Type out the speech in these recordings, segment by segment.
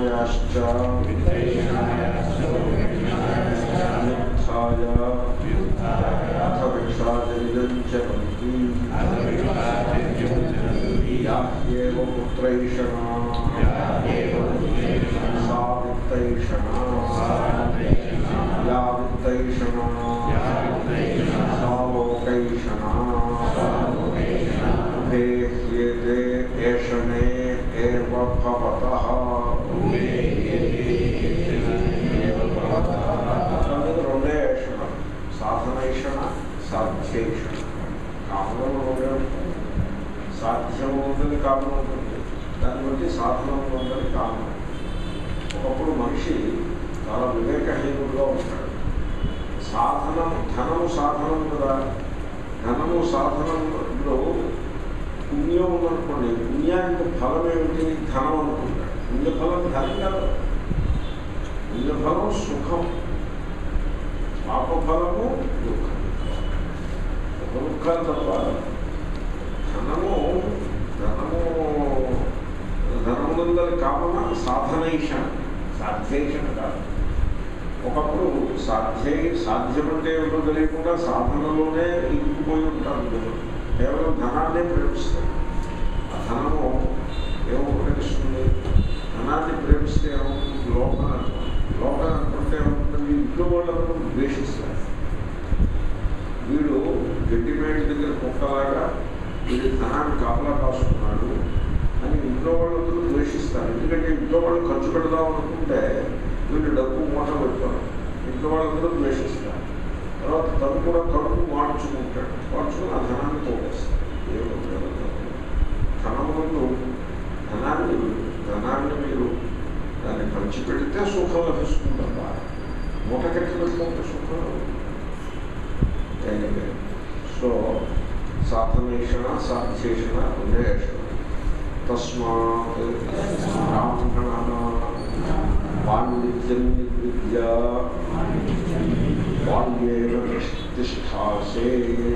విత్తైషణాయాశ్చ నిత్థాయ అథ భిక్షాచరితం చరంతి యాహ్యేవ పుత్రైషణా సా విత్తైషణా యా విత్తైషణా సా లోకైషణా ఉభే హ్యేతే ఏషణే ఏవ భవతః అనేది రెండే ఏషణాలు సాధనైషణ సాధ్యైషణ కామనం రెండే ఉంటాయి సాధ్యం ఉంటుంది కామనం ఉంటుంది దాన్ని బట్టి సాధనం ఉంటుంది కామనం ఒకప్పుడు మనిషి చాలా వివేకహీనుడుగా ఉంటాడు సాధనం ధనము సాధనం కదా ధనము సాధనంలో పుణ్యం ఉందనుకోండి పుణ్యానికి ఫలం ఏమిటి ధనం అనుకుంటాడు పుణ్యఫలం ధనం కాదు పుణ్యఫలం సుఖం పాపఫలము దుఃఖం సుఖ దుఃఖాలు తప్ప ధనము ధనము ధనమునందరి కామన సాధనైషణ సాధ్యైషణ కాదు ఒకప్పుడు సాధ్య సాధ్యం అంటే ఏమిటో తెలియకుండా సాధనలోనే ఇరుక్కుపోయి ఉంటారు జనులు. కేవలం ధనాన్నే ప్రేమిస్తారు ఆ ధనము ఏమో ప్రేమిస్తుంది ధనాన్ని ప్రేమిస్తే ఏమవుతుంది లోపల లోపల అనుకుంటే ఏమవుతుంది ఇంట్లో వాళ్ళందరూ ద్వేషిస్తారు వీడు గడ్డిమేట దగ్గర కుక్కలాగా వీడి ధనాన్ని కాపలా కాసుకున్నాడు అని ఇంట్లో వాళ్ళందరూ ద్వేషిస్తారు ఎందుకంటే ఇంట్లో వాళ్ళు ఖర్చు పెడదాం అనుకుంటే వీళ్ళు డబ్బు మూట పెడతారు ఇంట్లో వాళ్ళందరూ ద్వేషిస్తారు తర్వాత తను కూడా కడుపు మార్చుకుంటాడు మార్చుకుని ఆ ధనాన్ని తోడేస్తాడు ఏమో ధనములు ధనాన్ని ధనాన్ని మీరు దాన్ని పంచిపెడితే సుఖం లభిస్తుందమ్మా మూట కట్టి పెట్టుకుంటే సుఖం ఎనివే సో సాధనేషణ సాధ్యేషణ ఉదయేషణ తస్మాత్ బ్రాహ్మణ పాండిత్యం విద్య బాల్యేన తిష్టాసే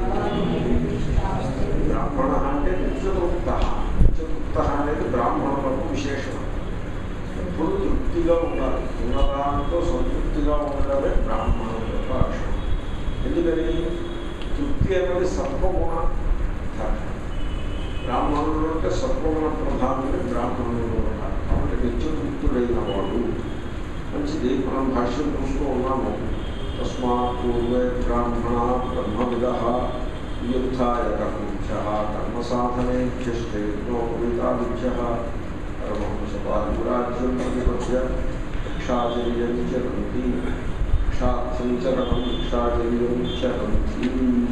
బ్రాహ్మణ అంటే నిత్యతృప్త నిత్యతృప్త అనేది బ్రాహ్మణులకు విశేషణం ఎప్పుడు తృప్తిగా ఉండాలి ఉన్నదాంతో సంతృప్తిగా ఉండడమే బ్రాహ్మణుల యొక్క లక్షణం ఎందుకని తృప్తి అనేది సత్వగుణ ధర్మం బ్రాహ్మణులు అంటే సత్వగుణ ప్రధానమే బ్రాహ్మణులు అంటారు కాబట్టి నిత్యతృప్తుడైన వాడు మంచిది మనం భాష్యం చూస్తూ ఉన్నాము తస్మాత్ పూర్వే బ్రాహ్మణ బ్రహ్మవిద యుద్ధాయ కర్మభ్య కర్మ సాధనే చేష్టేతాదిభ్య పరమహంసపాదిరాజ్యం ప్రతిపద్య భిక్షాచర్యం చరంతి భిక్షార్థం చరణం భిక్షాచర్యం చరంతి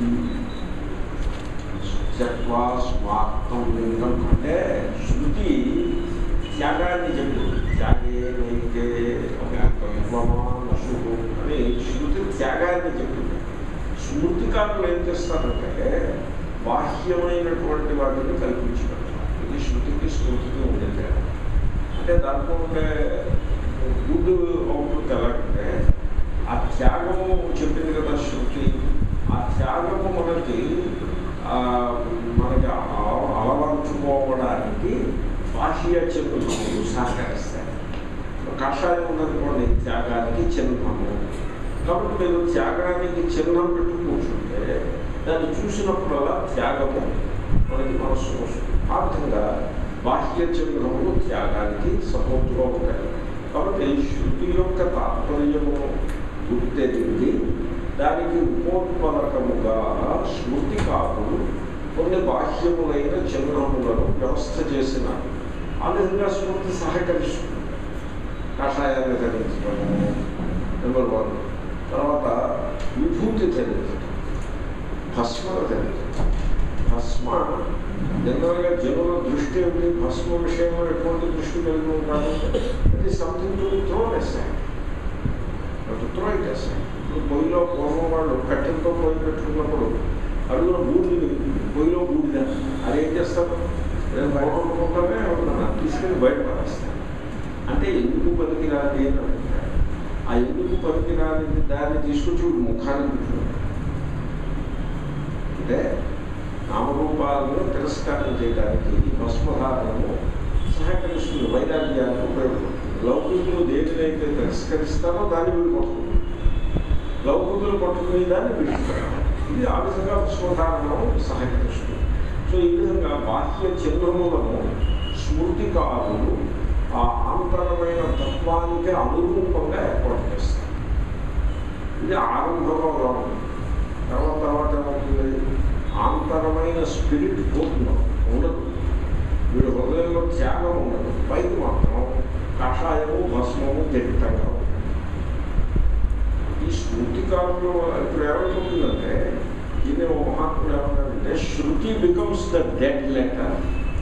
త్యక్వా స్మార్థం లింగం అంటే శృతి త్యాగాన్ని చెప్పింది త్యాగే నైకే విద్వమానసు అని శృతి త్యాగాన్ని చెప్పింది స్మృతికారులు ఏం చేస్తారంటే బాహ్యమైనటువంటి వాటిని కల్పించి పెడతారు ఇది శృతికి స్మృతికి ఉండే తేడా అంటే దాంట్లో ఉండే గుడ్ అవుట్పుట్ ఎలాగంటే ఆ త్యాగము చెప్పింది కదా శృతి ఆ త్యాగము మనకి ఆ, మనకి అల- అలవర్చుకోవడానికి బాహ్య చిహ్నములు సహకరిస్తాయి కషాయం ఉన్నటువంటి త్యాగానికి చిహ్నము కాబట్టి మీరు త్యాగానికి చిహ్నం పెట్టు కూర్చుంటే దాన్ని చూసినప్పుడల్లా త్యాగము మనకి మనస్సు వస్తుంది ఆ విధంగా బాహ్య చిహ్నములు త్యాగానికి సపోర్టుగా ఉంటాయి కాబట్టి శృతి యొక్క తాత్పర్యము గుర్తెరిగి దానికి ఉపోత్పలకముగా స్మృతికారులు కొన్ని బాహ్యములైన చిహ్నములను వ్యవస్థ చేసినారు ఆ విధంగా స్మృతి సహకరిస్తుంది కషాయాన్ని ధరించడం నెంబర్ వన్ తర్వాత విభూతి ధరించడం భస్మను ధరించడం భస్మ జనరల్గా జనుల దృష్టి ఏమిటి భస్మ విషయంలో ఎటువంటి దృష్టి కలిగి ఉంటారు ఇది సంథింగ్ టు త్రో వేస్తాయి త్రో ఇట్టేస్తాయి ఇప్పుడు పొయ్యిలో పూర్వం వాళ్ళు కట్టెలతో పొయ్యి పెట్టుకున్నప్పుడు అడుగులో బూడిది పొయ్యిలో బూడిద అది ఏం చేస్తారు నేను బయట కొనుక్కుంటామే అవుతున్నా తీసుకెళ్ళి బయట పడేస్తాను అంటే ఎందుకు పనికి రాది అని అంటారు. ఆ ఎందుకు పనికి రాని దాన్ని తీసుకొచ్చి వీడు ముఖానికి పెట్టుకుంటాడు అంటే నామరూపాలను తిరస్కారం చేయడానికి ఈ భస్మధారణము సహకరిస్తుంది వైరాగ్యానికి ఉపయోగపడుతుంది లౌకికులు దేనినైతే తిరస్కరిస్తారో దాన్ని వీడు పట్టుకుంటారు లౌకికులు పట్టుకునే దాన్ని విడిచిపెడతారు ఇది ఆ విధంగా విశ్వధారణం సహజ దృష్టి సో ఈ విధంగా బాహ్య చిహ్నములను స్మృతికారులు ఆ ఆంతరమైన తత్వానికి అనురూపంగా ఏర్పాటు చేస్తారు ఇది ఆరంభంలో ఉంది తర్వాత తర్వాత ఏమవుతుంది ఆంతరమైన స్పిరిట్ పోతుందో ఉండదు వీడి హృదయంలో త్యాగం ఉండదు పైకి మాత్రం కషాయము భస్మము దిట్టంగా ఉంటుంది ఈ స్మృతికారులు ఇప్పుడు ఏమైపోతుందంటే దీన్ని ఒక మహాత్ముడు ఏమన్నాడంటే shruti becomes the dead letter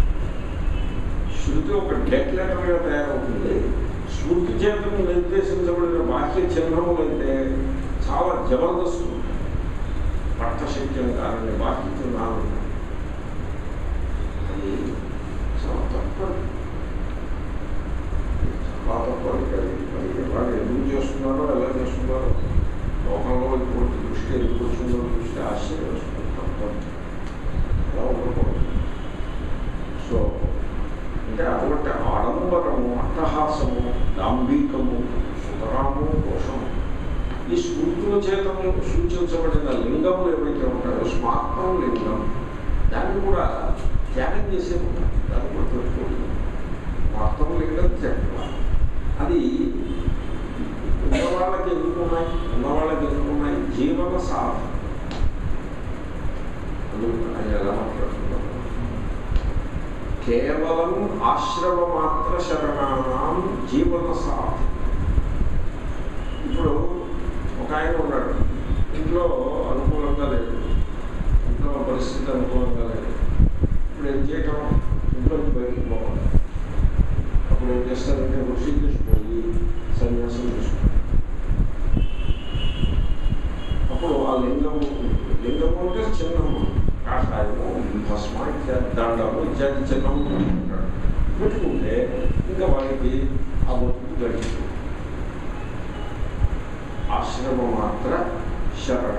shruti ఒక డెడ్ లెటర్గా తయారవుతుంది స్మృతి చేతను నిర్దేశించబడిన బాహ్య చిహ్నములైతే చాలా జబర్దస్తు పట్టశక్యం కారణి బాహ్య చిహ్నాలు ఉన్నాయి. అది చాలా తప్పదు చాలా తప్పదు అది మరి ఎలాగ ఎందుకు చేస్తున్నారో ఎలా చేస్తున్నారో లోకంలో ఇటువంటి దృష్టి ఎందుకు వచ్చిందో దృష్టి ఆశ్చర్యం వస్తుంది తప్పదు అలా ఉండకూడదు సో అంటే అటువంటి ఆడంబరము అట్టహాసము దాంభికము సుతరాము దోషము ఈ స్మృతుల చేతము సూచించబడిన లింగములు ఏవైతే ఉంటాయో స్మార్తం లింగం దాన్ని కూడా త్యాగం చేసే ఉంటారు దాన్ని కూడా పెట్టుకోలేదు స్మార్తం లింగం త్యాగం అది ఉన్నవాళ్ళకి ఎందుకు ఉన్నాయి ఉన్నవాళ్ళకి ఎందుకు ఉన్నాయి జీవన సాధన అందుకు ఆయన ఎలా మాట్లాడుతున్నారు కేవలం ఆశ్రమ మాత్ర శరణానం జీవన సాధి ఇప్పుడు ఒక ఆయన ఉన్నాడు ఇంట్లో అనుకూలంగా లేదు ఇంట్లో పరిస్థితి అనుకూలంగా లేదు ఇప్పుడు ఏం చేయటం ఇంట్లో బయటికి పోవాలి అప్పుడు ఏం చేస్తారంటే ఋషికేష్ పోయి సన్యాసం తీసుకుంటారు అప్పుడు ఆ లింగము లింగము అంటే చిన్నము కాషాయము భస్మ ఇత్యాది దండము ఇత్యాది చిన్నము పెట్టుకుంటాడు పెట్టుకుంటే ఇంకా వారికి ఆ బతుకు గడిచిపోతుంది ఆశ్రమ మాత్ర శరణ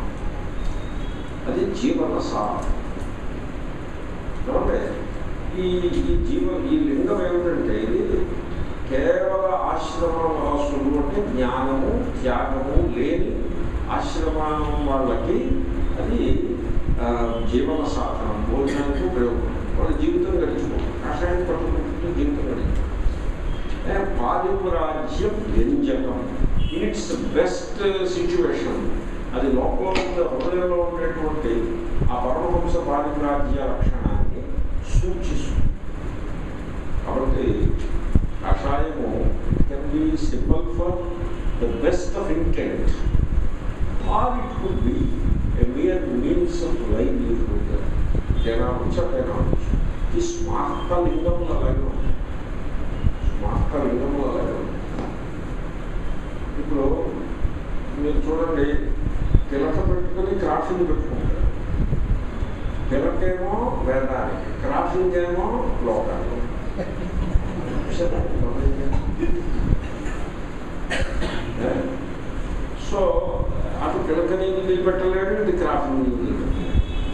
అది జీవన సాధన ఏమంటే ఈ ఈ జీవ ఈ లింగం ఏమిటంటే ఇది కేవల ఆశ్రమ వాసులు అంటే జ్ఞానము త్యాగము లేని ఆశ్రమం వాళ్ళకి అది ఆ, జీవన సాధనం భోజనానికి ఉపయోగపడుతుంది వాళ్ళ జీవితం గడిచిపోతుంది కషాయం పట్టుకుంటుంది జీవితం గడిచిపోతుంది పాదిపురాజ్యం వ్యంజకం ఇట్స్ బెస్ట్ సిచ్యువేషన్ అది లోపల ఉండే హృదయంలో ఉండేటువంటి ఆ పరమహంస పాదిపురాజ్య లక్షణాన్ని సూచిస్తుంది కాబట్టి కషాయము can be symbol for the best of intent or it could be a mere means of livelihood జనాంశ జనాంశ ఈ స్మార్త లింగములు అలాగే ఉంటాయి స్మార్త లింగములు అలాగే ఉంటాయి ఇప్పుడు మీరు చూడండి తిలక పెట్టుకుని క్రాఫింగ్ పెట్టుకుంటారు తిలకేమో వేదానికి క్రాఫింగ్ ఏమో లోకాలు సో అటు పిలక నీళ్ళు నిలబెట్టలేడు ఇది క్రాఫింగ్ నీళ్ళు నిలబెట్టలేడు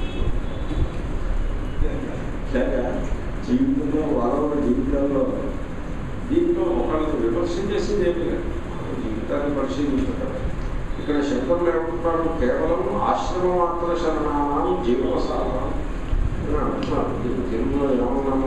సరే జీవితంలో వాళ్ళ జీవితాల్లో దీంట్లో ఒకళ్ళని విమర్శ చేసేది ఏమీ లేదు మన జీవితాన్ని పరిశీలించడం ఇక్కడ శంకరులు ఏమంటున్నారు కేవలం ఆశ్రమ మాత్ర శరణాలను జీవన సాధన అని అంటున్నారు దీన్ని తెలుగులో ఏమన్నాము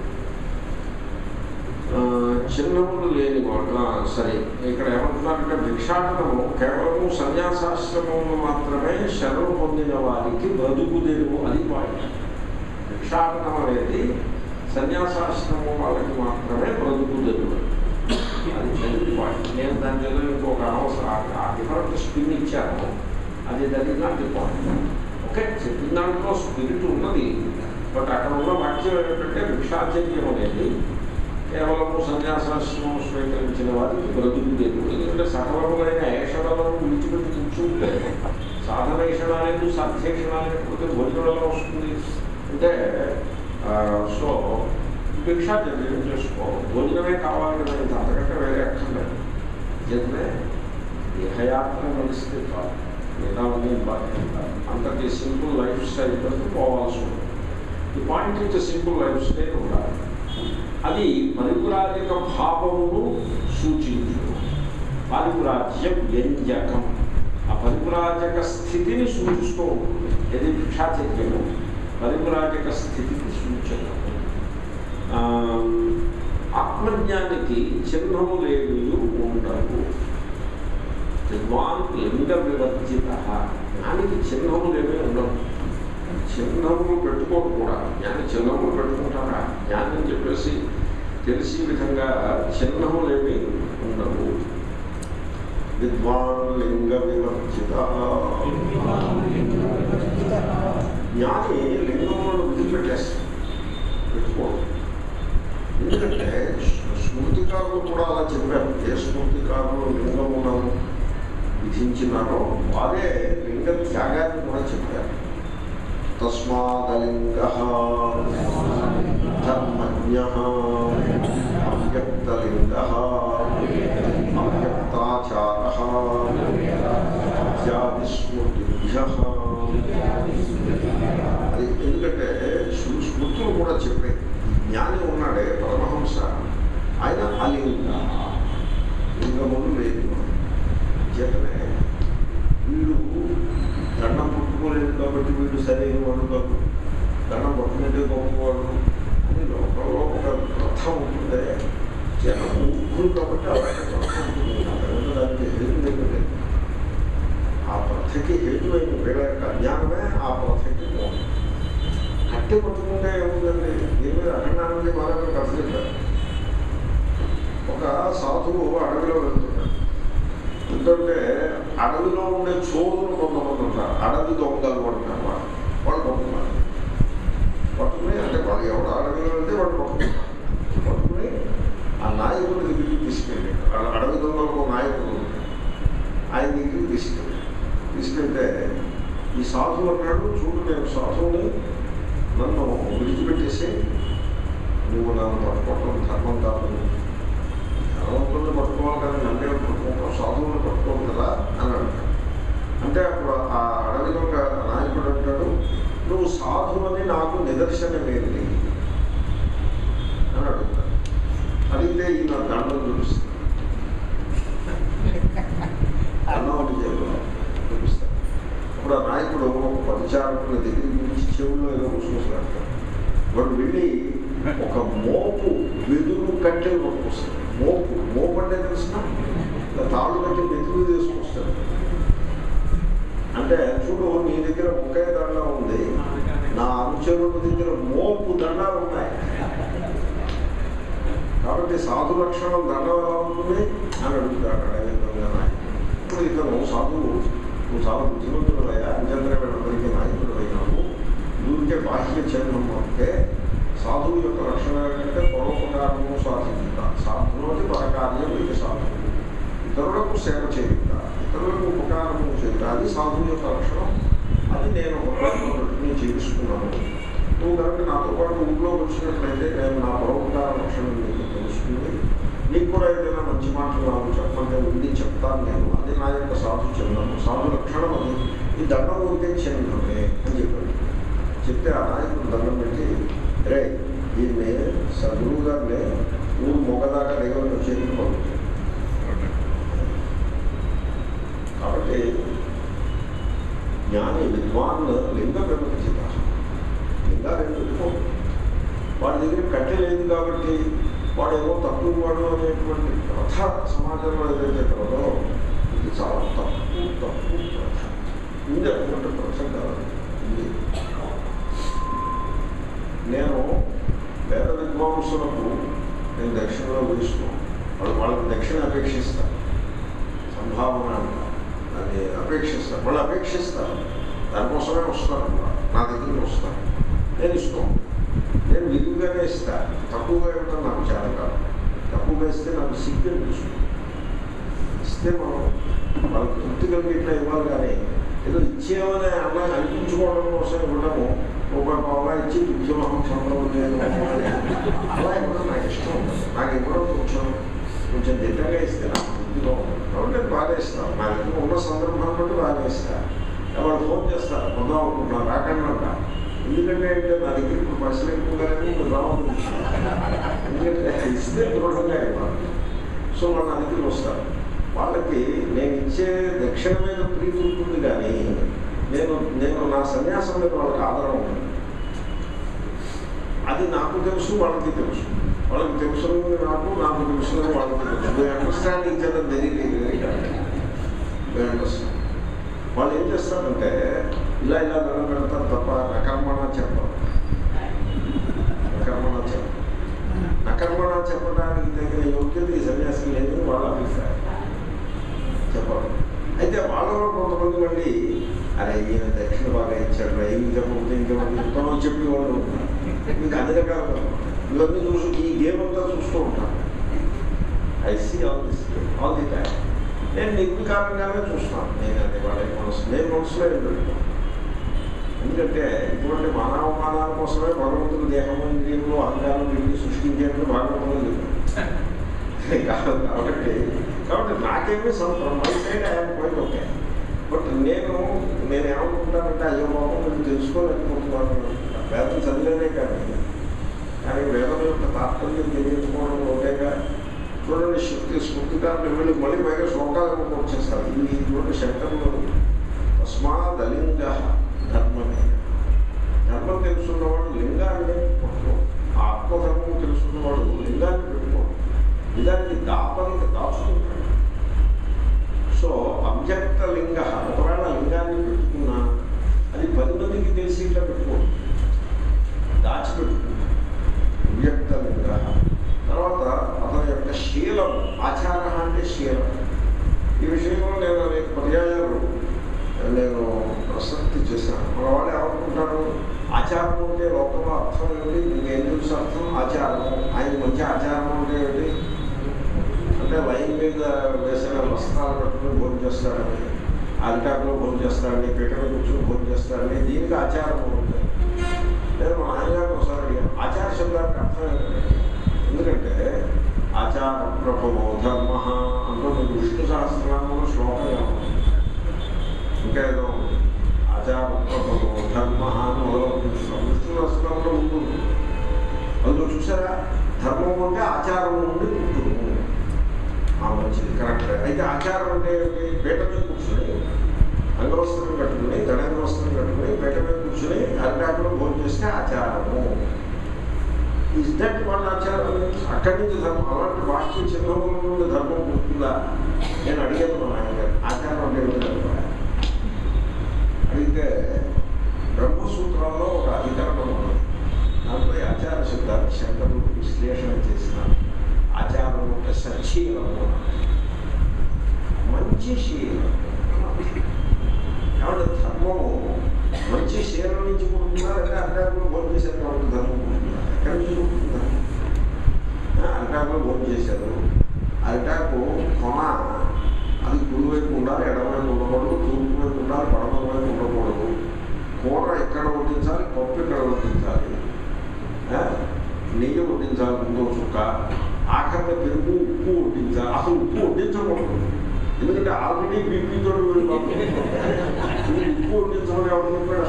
ఆ, చిన్నములు లేని మాట సరే ఇక్కడ ఏమంటున్నారంటే భిక్షాటనము కేవలము సన్యాసాశ్రమము మాత్రమే శరణు పొందిన వారికి బ్రతుకు తెరువు అది పాయింట్ భిక్షాటనం అనేది సన్యాసాశ్రమం వాళ్ళకి మాత్రమే బ్రతుకు తెరువు అది చదివి పాయింట్ నేను దాని మీద ఇంకొక అవసరం ఆ డిఫరెంట్ స్పిన్ ఇచ్చాను అది దాని నాటి పాయింట్ ఓకే చెప్పిన దాంట్లో స్పిరిట్ ఉన్నది బట్ అక్కడ ఉన్న వాక్యం ఏంటంటే భిక్షాచర్యం అనేది కేవలము సన్యాసాశ్రమం స్వీకరించిన వారికి బ్రతుకు తెరువు ఎందుకంటే సకలములైన ఏషణలను విడిచిపెట్టి కూర్చుంటే సాధనేషణ అనేది సాధ్యేషణ లేకపోతే భోజనంలో వస్తుంది అంటే ఆ, సో భిక్షాచర్యం చేసుకో భోజనమే కావాలి కదా ఇంకా అంతకంటే వేరే అక్కర్లేదు నిజమే దేహయాత్ర నడిస్తే కాదు మిగతావన్నీ ఇంపార్టెంట్ కాదు అంతటి సింపుల్ లైఫ్ స్టైల్ వరకు పోవాల్సి ఉంటుంది ఈ పాయింట్ నుంచి సింపుల్ లైఫ్ స్టైల్ ఉండాలి అది పరిపురాజక భావమును సూచించును పరిపురాజ్య వ్యంజకం ఆ పరిపురాజక స్థితిని సూచిస్తూ ఉంటుంది ఇది భిక్షాచర్యము పరిపురాజక స్థితికి సూచకము ఆ, ఆత్మజ్ఞానికి చిహ్నము లేని ఉండవు విద్వాన్ లింగ వివర్జిత జ్ఞానికి చిహ్నములు ఏమీ ఉండవు చిహ్నములు పెట్టుకోడు కూడా జ్ఞాని చిహ్నములు పెట్టుకుంటారా జ్ఞాని అని చెప్పేసి తెలిసి విధంగా చిహ్నములు ఏమీ ఉండవు విద్వాన్ లింగ వివర్జిత జ్ఞాని లింగములను విడిచిపెట్టేస్తాడు పెట్టుకోడు ఎందుకంటే స్మృతికారులు కూడా అలా చెప్పారు ఏ స్మృతికారులు లింగములను విధించినారో వారే లింగ త్యాగాన్ని కూడా చెప్పారు తస్మాదలింగ ధర్మజ్ఞ అవ్యక్తలింగ అవ్యక్తాచార ఇత్యాది స్మృతిభ్య అది ఎందుకంటే స్మృ- స్మృతులు కూడా చెప్పాయి జ్ఞాని ఉన్నాడే పరమహంస ఆయన అలింగ లింగములు లేదు చేతనే వీడు దండం పుట్టుకోలేదు కాబట్టి వీడు సరైన వాడు కాదు దండం పట్టుకుంటే గొప్పవాడు అని లోకంలో ఒక ప్రథం ఉంటుంది జనం ఊరు కాబట్టి అలాంటి ప్రథం ఉంటుంది అందువల్ల దానికి హేతు లేకపోతే ఆ ప్రథకి హేతువైన వీళ్ళ యొక్క అజ్ఞానమే ఆ ప్రథకి మూలం కట్టె పట్టుకుంటే ఏముందండి దీని మీద అఖండానంది బాగా కథ చెప్పారు ఒక సాధువు అడవిలో వెళ్తున్నాడు ఎందుకంటే అడవిలో ఉండే చోదులు కొంతమంది ఉంటారు అడవి దొంగలు అంటారు వాళ్ళు వాళ్ళు పట్టుకున్నారు పట్టుకుని అంటే వాళ్ళు ఎవరు అడవిలో వెళ్తే వాళ్ళు పట్టుకుంటారు పట్టుకుని ఆ నాయకుడి దగ్గరికి తీసుకెళ్ళాడు ఆ అడవి దొంగలకు ఒక నాయకుడు ఉన్నాడు. ఆయన దగ్గరికి తీసుకెళ్ళాడు తీసుకెళ్తే ఈ సాధువు అన్నాడు చూడు నేను సాధువుని నన్ను విడిచిపెట్టేసి నువ్వు నన్ను పట్టుకోవటం ధర్మం కాదు ధర్మవంతుల్ని పట్టుకోవాలి కానీ నన్నే పట్టుకుంటాం సాధువులను పట్టుకోవాలి కదా అని అంటాడు అంటే అప్పుడు ఆ అడవి దొంగ నాయకుడు అంటాడు నువ్వు సాధువని నాకు నిదర్శనం ఏంటి అని అడుగుతాడు అడిగితే ఈయన దండం చూపిస్తాడు దండం ఒకటి చేయకుండా చూపిస్తాడు అప్పుడు ఆ నాయకుడు ఒక పరిచారకుల దగ్గర నుంచి చెవుల్లో ఏదో చూసినట్టు వాడు వెళ్ళి ఒక మోపు వెదురు కట్టెలు పట్టుకొస్తాడు మోపు మోపు అంటే తెలిసిన తాళ్ళు కట్టి వెతులు తీసుకొస్తాడు అంటే చూడు నీ దగ్గర ఒకే దండ ఉంది నా అనుచరుల దగ్గర మోపు దండాలు ఉన్నాయి కాబట్టి సాధు లక్షణం దండం ఎలా ఉంటుంది అని అడుగుతాడు అడవి దొంగ నాయకుడు. ఇప్పుడు ఇతను సాధువు నువ్వు చాలా బుద్ధిమంతుడు అయ్యా అంజంద్ర వెళ్ళడానికి నాయకుడు అయినావు ఊరికే బాహ్య చిహ్నం అంటే సాధువు యొక్క లక్షణ ఏంటంటే పరోపకారము సాధించుట సాధువుకి పరకార్యం ఇది సాధువు ఇతరులకు సేవ చేయుట ఇతరులకు ఉపకారము చేయుట అది సాధువు యొక్క లక్షణం అది నేను నేను చేపిస్తున్నాను నువ్వు కనుక నాతో పాటు ఊళ్ళో వచ్చినట్లయితే నేను నా పరోపకార లక్షణం నీకు తెలుస్తుంది నీకు కూడా ఏదైనా మంచి మాటలు నాకు చెప్పండి ఉంది చెప్తాను నేను అది నా యొక్క సాధు చిహ్నము సాధు లక్షణం అది ఈ దండం ఉంటే చిహ్నమే అని చెప్పాడు చెప్తే ఆ నాయకుడు దండం పెట్టి రే దీన్ని సద్గురువు గారిని ఊరు మొగదాకా దగ్గర చేతికి పంపించాడు కాబట్టి జ్ఞాని విద్వాన్ లింగ విభజిత లింగాలు పెట్టుకో వాడి దగ్గర కట్టె లేదు కాబట్టి వాడేమో తక్కువ వాడు అనేటువంటి ప్రథ సమాజంలో ఏదైతే కలదో ఇది చాలా తప్పు తప్పు ప్రథ ఉంది అటువంటి ప్రథ కాదు ఉంది నేను వేద విద్వాంసులకు నేను దక్షిణలో వేస్తున్నాను వాళ్ళు వాళ్ళకి దక్షిణ అపేక్షిస్తాను సంభావన అంటారు. దాన్ని అపేక్షిస్తారు వాళ్ళు అపేక్షిస్తారు దానికోసమే వస్తారు కూడా. నా దగ్గరికి వస్తారు నేను ఇస్తాను నేను విరివిగానే ఇస్తాను తక్కువగా ఇవ్వడం నాకు చాలా కాదు తక్కువగా ఇస్తే నాకు సిగ్గు అనిపిస్తుంది ఇస్తే మనం వాళ్ళకి తృప్తి కలిగిట్లా ఇవ్వాలి కానీ ఏదో ఇచ్చేమని అలా అనిపించుకోవడం కోసం ఇవ్వడము రూపాయి పావుగా ఇచ్చి దుఃఖమహం చంద్రం లేదు అలా ఇవ్వడం నాకు ఇష్టం ఉండదు నాకు ఇవ్వడం కొంచెం కొంచెం దిట్టంగా ఇస్తే నాకు బుద్ధిగా ఉంటుంది కాబట్టి నేను బాగా ఇస్తాను నా దగ్గర ఉన్న సందర్భాన్ని బట్టి బాగా ఇస్తాను ఎవరు ఫోన్ చేస్తారు పొద్దాం అనుకుంటున్నాను రాకండి అంట ఎందుకంటే అంటే నా దగ్గర ఇప్పుడు పైసలు ఎక్కువగానే రావాలి ఎందుకంటే ఇస్తే దృఢంగా ఇవ్వాలి సో వాళ్ళు నా దగ్గరికి వస్తారు వాళ్ళకి నేను ఇచ్చే దక్షిణ మీద ప్రీతి ఉంటుంది కానీ నేను నేను నా సన్యాసం మీద వాళ్ళకి ఆధారం ఉంటుంది అది నాకు తెలుసు వాళ్ళకి తెలుసు వాళ్ళకి తెలుసు నాకు నాకు తెలుసు వాళ్ళకి తెలుసు understand each other very very understand వాళ్ళు ఏం చేస్తారంటే ఇలా ఇలా దండం పెడతారు తప్ప నకర్మణ చెప్పరు నకర్మణ చెప్పరు నకర్మణ చెప్పడానికి తగిన యోగ్యత ఈ సన్యాసం లేదని వాళ్ళ అభిప్రాయం చెప్పరు అయితే వాళ్ళలో కొంతమంది మళ్ళీ అరే ఈయన దక్షిణ బాగా ఇచ్చాడు ఏమి చెప్పకపోతే ఇంకేమన్నా చెప్తామో చెప్పి వాళ్ళు ఉంటారు మీకు అన్ని రకాల ఇవన్నీ చూసి ఈ గేమ్ అంతా చూస్తూ ఉంటాను I see all this all the time నేను నిర్వికారంగానే చూస్తాను నేను అది వాళ్ళ మనసు నేను మనసులో ఏం పెట్టుకోను ఎందుకంటే ఇటువంటి మానవమానాల కోసమే భగవంతుడు దేహము ఇంద్రియములు అహంకారం వీటిని సృష్టించేందుకు భగవంతుడు చెప్పాడు కాబట్టి కాబట్టి నాకేమీ సంవత్సరం మై సైడ్ ఆయన పోయి ఓకే బట్ నేను నేను ఏమనుకుంటానంటే అయ్యో బాబు నేను తెలుసుకోలేకపోతున్నాను వేదం చదివేనే కానీ కానీ వేదం యొక్క తాత్పర్యం తెలియకపోవడం ఒకటేగా చూడండి శక్తి స్మృతికారులు వీళ్ళు మళ్ళీ పైగా శ్లోకాలకు వచ్చేస్తారు ఇవి చూడండి శంకరులు తస్మా దలింగ ధర్మమే ధర్మం తెలుసున్నవాడు లింగాన్ని పట్టుకోడు ఆత్మధర్మం తెలుసున్నవాడు లింగాన్ని పెట్టుకోడు నిజానికి దాపనికి దాచుకుంటాడు సో అవ్యక్త లింగ ఒకవేళ లింగాన్ని పెట్టుకున్నా అది పది మందికి తెలిసి ఇట్లా పెట్టుకోడు దాచిపెట్టుకుంటాడు అవ్యక్త లింగ తర్వాత అతని యొక్క శీలం ఆచార అంటే శీలం ఈ విషయంలో నేను అనేక పర్యాయాలు నేను ప్రసక్తి చేశాను మన వాళ్ళు ఏమనుకుంటారు ఆచారం అంటే లోకంలో అర్థం ఏమిటి మీకు ఏం తెలుసు అర్థం ఆచారం ఆయన మంచి ఆచారం అంటే ఏమిటి అంటే లైన్ మీద వేసిన వస్త్రాలు కట్టుకుని భోజనం చేస్తాడని అరిటాకులో భోజనం చేస్తాడని పీట మీద కూర్చొని భోజనం చేస్తాడని దీనికి ఆచారం ఉంటుంది నేను మా నాన్నగారు ఒకసారి అడిగాను ఆచార శబ్దానికి అర్థం ఏంటంటే ఎందుకంటే ఆచార ప్రభవో ధర్మ అంటూ మీకు విష్ణు సహస్రనామంలో శ్లోకం ఏమన్నా ఇంకా ఏదో ఉంది. ఆచార ప్రభవో ధర్మ అని మొదలవుతున్నాం విష్ణు సహస్రనామంలో ముందు ఉంది. అందులో చూసారా ధర్మం అంటే ఆచారం నుండి పుట్టును ఆ మంచిది కరెక్ట్ అయితే ఆచారం అంటే ఏంటి? పీట మీద కూర్చొని అంగవస్త్రం కట్టుకుని గణంగ వస్త్రం కట్టుకుని పీట మీద కూర్చొని అరిటాకులో భోజనం చేస్తే ఆచారము ఇస్ దట్ వాళ్ళ ఆచారం అక్కడి నుంచి ధర్మం అలాంటి వాక్య చిహ్నముల నుండి ధర్మం పుట్టిందా నేను అడిగాను మా నాన్నగారు ఆచారం అంటే ఏమిటి అనుకో. అడిగితే బ్రహ్మసూత్రాల్లో ఒక అధికరణం ఉన్నది దాంట్లో ఈ ఆచార శబ్దాన్ని శంకరుడు విశ్లేషణ చేసిన ఆచారం అంటే సచ్చీలము మంచి శీలం కాబట్టి ధర్మము మంచి శీలం నుంచి పుట్టినారంటే అడ్డాకులు భోజనం చేశారు కాబట్టి ధర్మం పుట్టినారు ఎక్కడి నుంచి పుట్టిందా అరిటాకులో భోజనం చేశారు అరిటాకు కొన అది కుడి వైపు ఉండాలి ఎడమవైపు ఉండకూడదు తూర్పు వైపు ఉండాలి పడమ వైపు ఉండకూడదు కూర ఎక్కడ వడ్డించాలి పప్పు ఎక్కడ వడ్డించాలి ఆ? నెయ్యి వడ్డించాలి ముందు చుక్క ఆఖరిన పెరుగు ఉప్పు వడ్డించాలి అసలు ఉప్పు వడ్డించకూడదు ఎందుకంటే ఆల్రెడీ బీపీతో ఉప్పు వడ్డించమని ఎవరు చెప్పాడు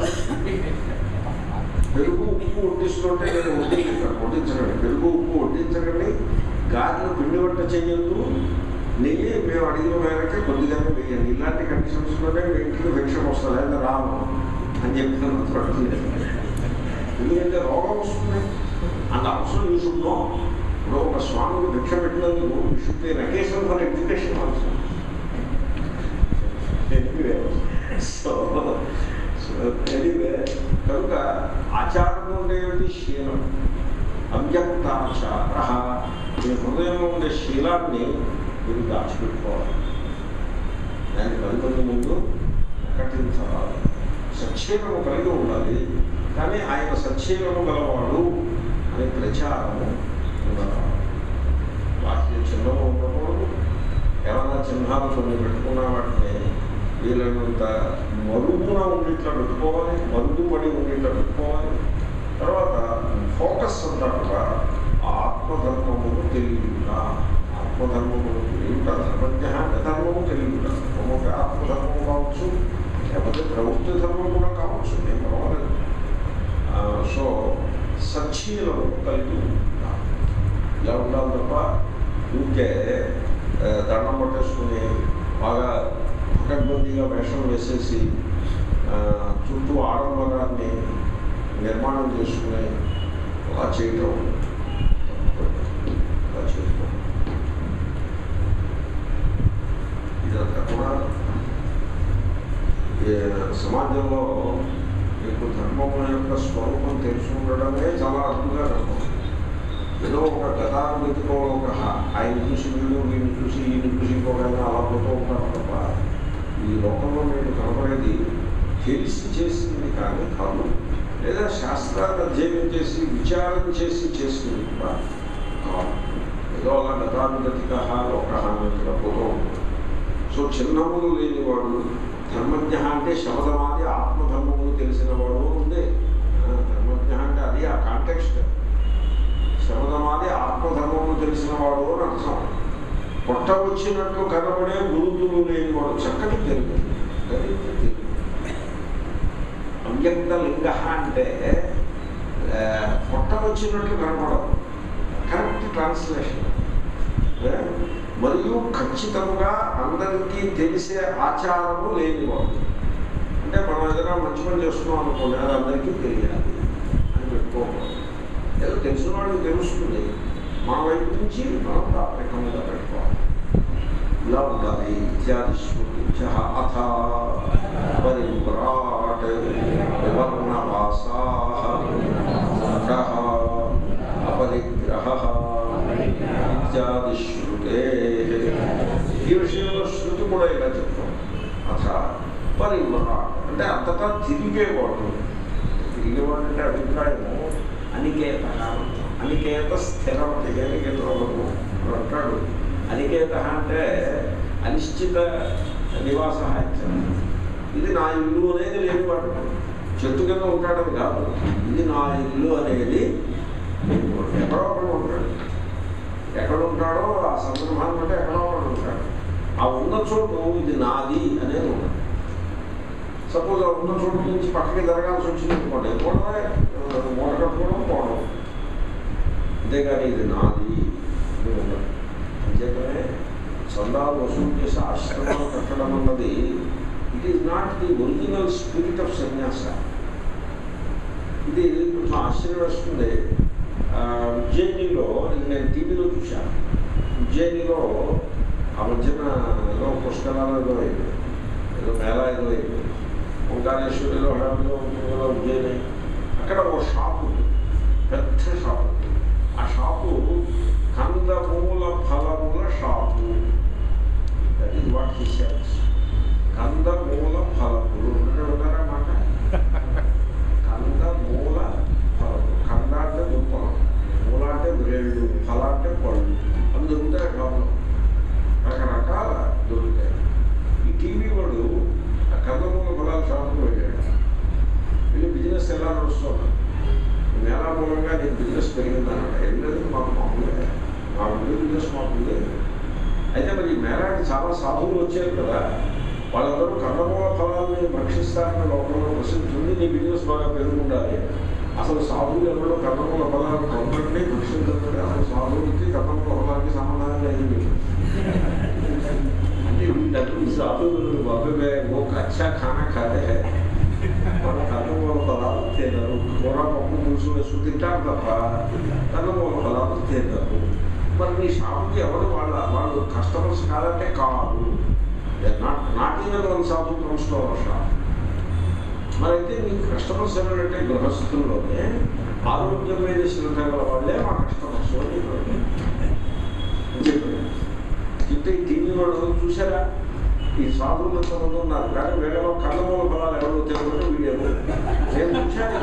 పెరుగు ఉప్పు వడ్డిస్తుంటే నేను వడ్డించాను వడ్డించకండి పెరుగు ఉప్పు వడ్డించకండి గాలిలో పిండి వంట చేయొద్దు నెయ్యి మేము అడిగిన మేరకే కొద్దిగానే వేయండి ఇలాంటి కండిషన్స్లోనే మీ ఇంటికి భిక్షం వస్తుంది అయితే రాము అని చెప్పిన ఎందుకంటే రోగం వస్తుంది and also you should know ఇప్పుడు ఒక స్వామికి భిక్ష పెట్టినందుకు you should be occasion for education also so anyway కనుక ఆచారం ఉండేది శీలం అవ్యక్తాచార మీ హృదయంలో ఉండే శీలాన్ని మీరు దాచిపెట్టుకోవాలి దాన్ని పది మంది ముందు ప్రకటించరాదు సచ్చీలము కలిగి ఉండాలి కానీ ఆయన సచ్చీలము గలవాడు అనే ప్రచారము ఉండరాదు బాహ్య చిహ్నము ఉండకూడదు ఏమైనా చిహ్నాలు కొన్ని పెట్టుకున్న వాటిని వీలైనంత మరుగున ఉండేట్లా పెట్టుకోవాలి మరుగుపడి ఉండేట్లా పెట్టుకోవాలి తర్వాత ఫోకస్ అంతా కూడా ఆ ఆత్మధర్మమును తెలియట ఆత్మధర్మమును తెలియట ధర్మజ్ఞ అంటే ధర్మము తెలియట ఒక ఆత్మధర్మం కావచ్చు లేకపోతే ప్రవృత్తి ధర్మం కూడా కావచ్చు ఏం పర్వాలేదు సో సచ్చీలను కలిగి ఉంటారు ఇలా ఉండాలి తప్ప ఊరికే ఆ, దండం పట్టేసుకుని బాగా పకడ్బందీగా వేషం వేసేసి ఆ, చుట్టూ ఆడంబరాన్ని నిర్మాణం చేసుకుని అలా చేయటం తప్పు. అలా చేయటం ఇదంతా కూడా ఏ సమాజంలో మీకు ధర్మం యొక్క స్వరూపం తెలిసి ఉండడమే చాలా అద్భుతంగా కనపడుతుంది ఏదో ఒక గతానుగతిలో ఒక హ- ఆయన చూసి వీళ్ళు వీళ్ళు చూసి ఈయన చూసి ఇంకొకైనా అలా పోతూ ఉంటారు తప్ప ఈ లోకంలో మీకు కనపడేది తెలిసి చేసింది కానీ కాదు లేదా శాస్త్రాన్ని అధ్యయనం చేసి విచారం చేసి చేసింది కూడా కాదు ఏదో అలా గతానుగతిక లోక అన్నట్టుగా పోతూ ఉంటుంది సో చిన్నములు లేనివాడు ధర్మజ్ఞ అంటే శబదమాది ఆత్మధర్మములు తెలిసిన వాడు ఉంది ఆ, ధర్మజ్ఞ అంటే అది ఆ కాంటెక్స్ట్ శబదమాది ఆత్మధర్మములు తెలిసిన వాడు అని అర్థం పొట్ట వచ్చినట్లు కనబడే గురుతులు లేనివాడు చక్కటి తెలుగు గణిత తెలుగు అవ్యక్త లింగ అంటే ఆ, పొట్ట వచ్చినట్లు కనపడదు కరెక్ట్ ట్రాన్స్లేషన్ ఏ? మరియు ఖచ్చితంగా అందరికీ తెలిసే ఆచారము లేనివాడు అంటే మనం ఏదైనా మంచి పని చేస్తున్నాం అనుకోండి అది అందరికీ తెలియాలి అని పెట్టుకోకూడదు ఏదో తెలిసిన వాడికి తెలుస్తుంది మన వైపు నుంచి మనం ప్రాథమికంగా పెట్టుకోవాలి ఇలా ఉండాలి ఇత్యాది స్మృతి అథ పరివ్రాట్ వివర్ణవాసా అపరిగ్రహ ఇత్యాది శృతే ఈ విషయంలో శృతి కూడా ఇలా చెప్తాం అథ పరివ్రాట్ అంటే అంతటా తిరిగేవాడు తిరిగేవాడు అంటే అభిప్రాయము అనికేత అనికేత స్థిరమతి అనికేతలు అంటాడు అనికేత అంటే అనిశ్చిత నివాస ఇది నా ఇల్లు అనేది లేనివాడు చెట్టు కింద ఉంటాడని కాదు ఇది నా ఇల్లు అనేది లేనివాడు. ఎక్కడో ఒకడు ఉంటాడు ఎక్కడ ఉంటాడో ఆ సందర్భాన్ని బట్టి ఎక్కడో ఒకడు ఉంటాడు ఆ ఉన్న చోటు ఇది నాది అనేది ఉండదు సపోజ్ ఆ ఉన్న చోటు నుంచి పక్కకి జరగాల్సి వచ్చింది అనుకోండి పోవడమే మూట కట్టుకోవడం పోవడం అంతేగాని ఇది నాది అని ఉండదు అంచేతనే చందాలు వసూలు చేసి ఆశ్రమాలు కట్టడం అన్నది it is not the original spirit of sannyasa ఇది కొంచెం ఆశ్చర్యం వేస్తుంది ఆ, ఉజ్జయినిలో ఇది నేను టీవీలో చూశాను ఉజ్జయినిలో ఆ మధ్యన ఏదో పుష్కరాలు ఏదో అయింది ఏదో మేళ ఏదో అయింది ఓంకారేశ్వరిలో హడామిలో ఉంటుందో ఉజ్జయిని అక్కడ ఒక షాప్ ఉంది పెద్ద షాప్ ఉంది ఆ షాపు కందమూల ఫలముల shop that is what he sells కందమూల ఫలములు ఉన్నారా మాట కందమూల ఫలములు కంద అంటే దుంపలు మూల అంటే బ్రేళ్ళు ఫల అంటే పళ్ళు అవి దొరుకుతాయి షాపులో రకరకాల దొరుకుతాయి ఈ టీవీ వాడు ఆ కందమూల ఫలాల షాపుకు వెళ్ళాడు వెళ్ళి బిజినెస్ ఎలా నడుస్తున్నా మేళా మూలంగా నేను బిజినెస్ పెరిగిందన్నాడు ఏం లేదు మాకు మామూలుగా మా ఊళ్ళో బిజినెస్ మాకుంది అయితే మరి ఈ మేళాకి చాలా సాధువులు వచ్చారు కదా వాళ్ళందరూ కందమూల ఫలాల్ని భక్షిస్తారన్న లోకంలో ప్రసిద్ధి ఉంది నీ బిజినెస్ బాగా పెరుగుండాలి అసలు సాధువులు ఎవరో కందమూల ఫలాలు కొనకండి భక్షించండి అసలు సాధువులకి కందమూల ఫలాలకి సంబంధం లేదు అంటే వీళ్ళందరూ సాధువులు బాబే ఓ అచ్చా ఖానా ఖాతే హై మన కన్నమూల ఫలాలు తినరు కూర పప్పు పులుసు వేసుకు తింటారు తప్ప కన్నమూల ఫలాలు తినరు మరి నీ షాపుకి ఎవరు వాళ్ళ వాళ్ళు కస్టమర్స్ కాదంటే కాదు not not even one shop from store shop మరి అయితే మీ కస్టమర్స్ ఎవరంటే గృహస్థుల్లోనే ఆరోగ్యం మీద శ్రద్ధ గల వాళ్ళే మా కస్టమర్స్ అని చెప్పారు చెప్తే ఈ టీవీ వాడు చూసారా ఈ సాధువులు ఎంతమంది ఉన్నారు కానీ వీళ్ళలో కళ్ళమూల ఫలాలు ఎవరో తెలియదు వీడియోలు నేను చూశాను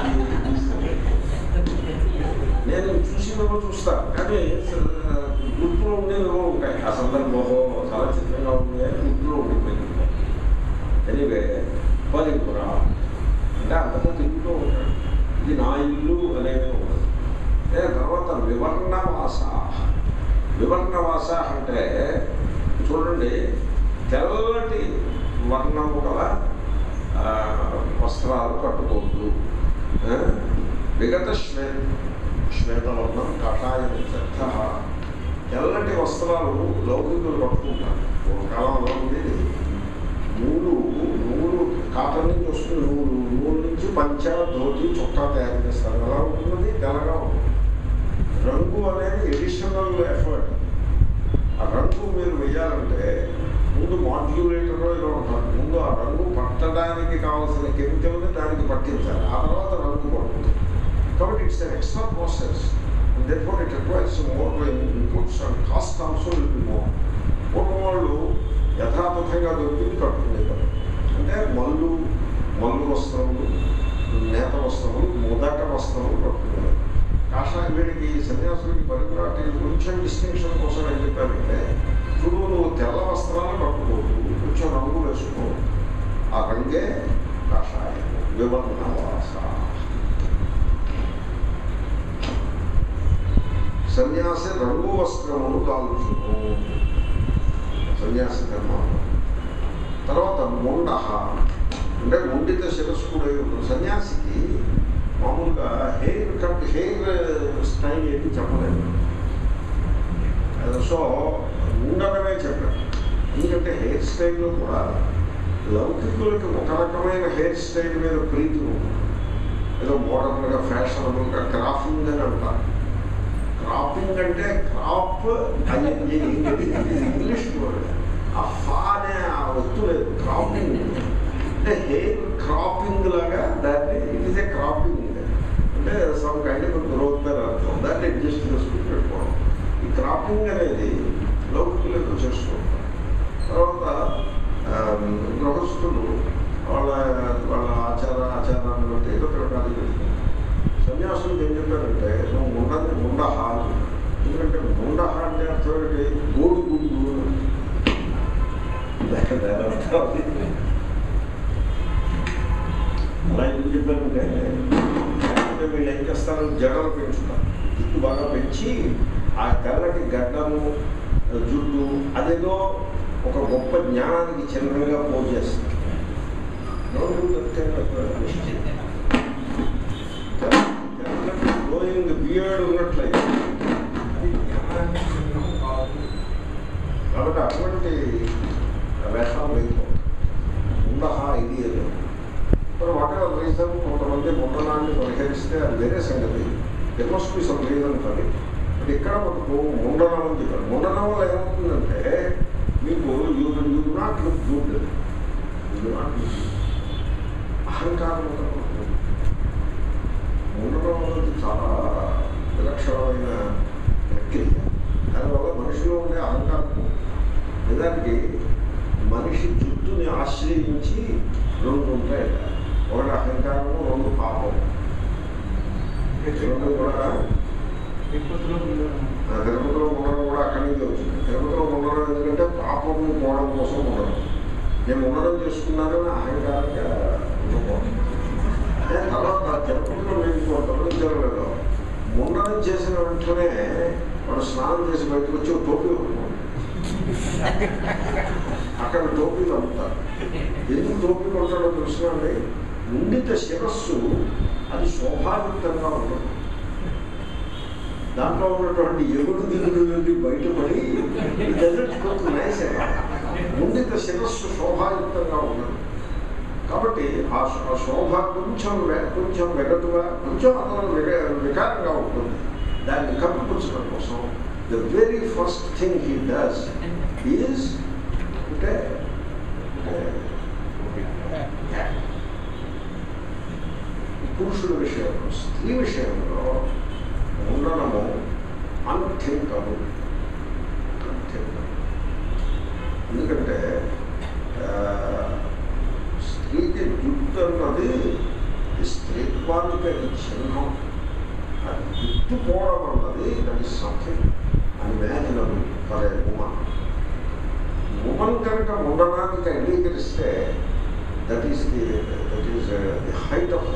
నేను చూసినవో చూస్తాను కానీ ఆ, గుర్తులో ఉండేవివో ఉంటాయి ఆ సందర్భంలో చాలా చిత్రంగా ఉంది అని గుర్తులో ఉండిపోయింది ఎనివే పరిపుర అంటే అంతగా తిరుగుతూ ఉంటాడు ఇది నా ఇల్లు అనేది ఉండదు ఏ తర్వాత వివర్ణవాస వివర్ణవాస అంటే చూడండి తెల్లటి వర్ణము గల ఆ, వస్త్రాలు కట్టుకోవద్దు ఆ, విగత శ్వే శ్వేతవర్ణం కాషాయం చర్చ తెల్లటి వస్త్రాలు లౌకికులు పట్టుకుంటారు ఒక కాలం అలా ఉండేది నూలు నూలు కాటన్ నుంచి వస్తుంది నూలు నూలు నుంచి పంచ ధోతి చొక్కా తయారు చేస్తారు ఎలా ఉంటుంది తెల్లగా ఉంటుంది రంగు అనేది ఎడిషనల్ ఎఫర్ట్ ఆ రంగు మీరు వేయాలంటే ముందు మాడ్యులేటర్ ఏదో ఉంటారు ముందు ఆ రంగు పట్టడానికి కావాల్సిన కెమికల్ని దానికి పట్టించాలి ఆ తర్వాత రంగు పడుతుంది కాబట్టి it's an extra process and that for it requires more inputs and cost also will be more పూర్వం వాళ్ళు యథాతథంగా దొరికింది కట్టుకునేవారు అంటే మల్లు మల్లు వస్త్రములు నేత వస్త్రములు మొదట వస్త్రములు కట్టుకునేవారు కాషాయ వీడికి సన్యాసులకి పరిగ్రాటి కొంచెం డిస్టింక్షన్ కోసం ఏం చెప్పారంటే చూడు నువ్వు తెల్ల వస్త్రాలు కట్టుకోవద్దు కొంచెం రంగు వేసుకో ఆ రంగే కాషాయం వివర్ణవాస సన్యాసి రంగు వస్త్రములు కాల్చును సన్యాసి ధర్మం తర్వాత మొండ అంటే మొండిత శిరస్సు కూడా ఉంటుంది సన్యాసికి మామూలుగా హెయిర్ కట్ హెయిర్ స్టైల్ ఏమి చెప్పలేదు సో ఉండడమే చెప్పారు ఎందుకంటే హెయిర్ స్టైల్లో కూడా లౌకికులకి ఒక రకమైన హెయిర్ స్టైల్ మీద ప్రీతి ఉంటుంది ఏదో మోడర్న్గా ఫ్యాషనబుల్గా క్రాఫింగ్ అని అంటారు క్రాపింగ్ అంటే క్రాప్ అని ఇంగ్లీష్ వర్డ్ ఆ ఫా అనే ఆ వస్తు లేదు క్రాపింగ్ అంటే హెయిర్ క్రాపింగ్ లాగా దాన్ని ఇట్ ఈస్ ఏ క్రాపింగ్ అంటే సమ్ కైండ్ ఆఫ్ గ్రోత్ అని అర్థం దాన్ని అడ్జస్ట్ చేసుకుని పెట్టుకోవడం ఈ క్రాపింగ్ అనేది లౌకికులకు చేసుకుంటారు తర్వాత గృహస్థులు వాళ్ళ వాళ్ళ ఆచార ఆచారాన్ని బట్టి ఏదో ప్రకారం పెట్టుకుంటారు సన్యాసులు ఏం చెప్పారంటే నువ్వు ఉండని ఉండహ ఎందుకంటే ఉండహ అంటే అర్థం ఏంటి గోడు గుండు అలా ఎందుకు చెప్పారంటే లేకపోతే వీళ్ళు ఏం చేస్తారు జడలు పెంచుతారు జుట్టు బాగా పెంచి ఆ తెల్లటి గడ్డము జుట్టు అదేదో ఒక గొప్ప జ్ఞానానికి చిన్నగా పోజ్ చేస్తారు గ్లోయింగ్ బియర్డ్ ఉన్నట్లయితే అది జ్ఞానానికి చిహ్నం కాదు కాబట్టి అటువంటి వేషాలు వేసుకోవాలి ఉండహ ఇది ఏదో మరి వాటర్ రీజన్ కొంతమంది ముండనాన్ని పరిహరిస్తే అది వేరే సంగతి there must be some reason for but ఇక్కడ మనకు ముండనం అని చెప్పారు ముండనం వల్ల ఏమవుతుందంటే మీకు you you do not look good you do not look అహంకారం ఉంటుంది ఉండడం అనేది చాలా విలక్షణమైన ప్రక్రియ దానివల్ల మనిషిలో ఉండే అహంకారం నిజానికి మనిషి జుట్టుని ఆశ్రయించి రెండు ఉంటాయి ఒకటి అహంకారము రెండు పాపం రెండు కూడా తిరుపతిలో ఉండడం కూడా అక్కడి నుంచి వచ్చింది తిరుపతిలో ఉండడం ఎందుకంటే పాపము పోవడం కోసం ఉండడం నేను ఉండడం చేసుకున్నానని అహంకారంగా ఉండకూడదు తర్వాత తిరుపతిలో మీకు గమనించడం లేదు ముండనం చేసిన వెంటనే వాడు స్నానం చేసి బయటకు వచ్చి ఒక టోపీ కొనుక్కోండి అక్కడ టోపీలు అమ్ముతారు ఎందుకు టోపీ కొంటాడో తెలుసునండి ముండిత శిరస్సు అది శోభాయుక్తంగా ఉంటుంది దాంట్లో ఉన్నటువంటి ఎగుడు దిగుడు నుండి బయటపడి నైస్ ముండిత శిరస్సు శోభాయుక్తంగా ఉండదు కాబట్టి ఆ శో- ఆ శోభ కొంచెం వె- కొంచెం వెగటుగా కొంచెం అతను విక వికారంగా ఉంటుంది దాన్ని కప్పిపుచ్చడం కోసం the very first thing he does is అంటే పురుషుల విషయంలో స్త్రీ విషయంలో ఉండడము అన్థింకబుల్ అన్థింకబుల్ ఎందుకంటే ఆ, స్త్రీకి జుట్టు అన్నది ఈ స్త్రీత్వానికి అది చిహ్నం అది జుట్టు పోవడం అన్నది అది something unimaginable for a woman woman కనుక ఉండడానికి అంగీకరిస్తే that is the that is the height of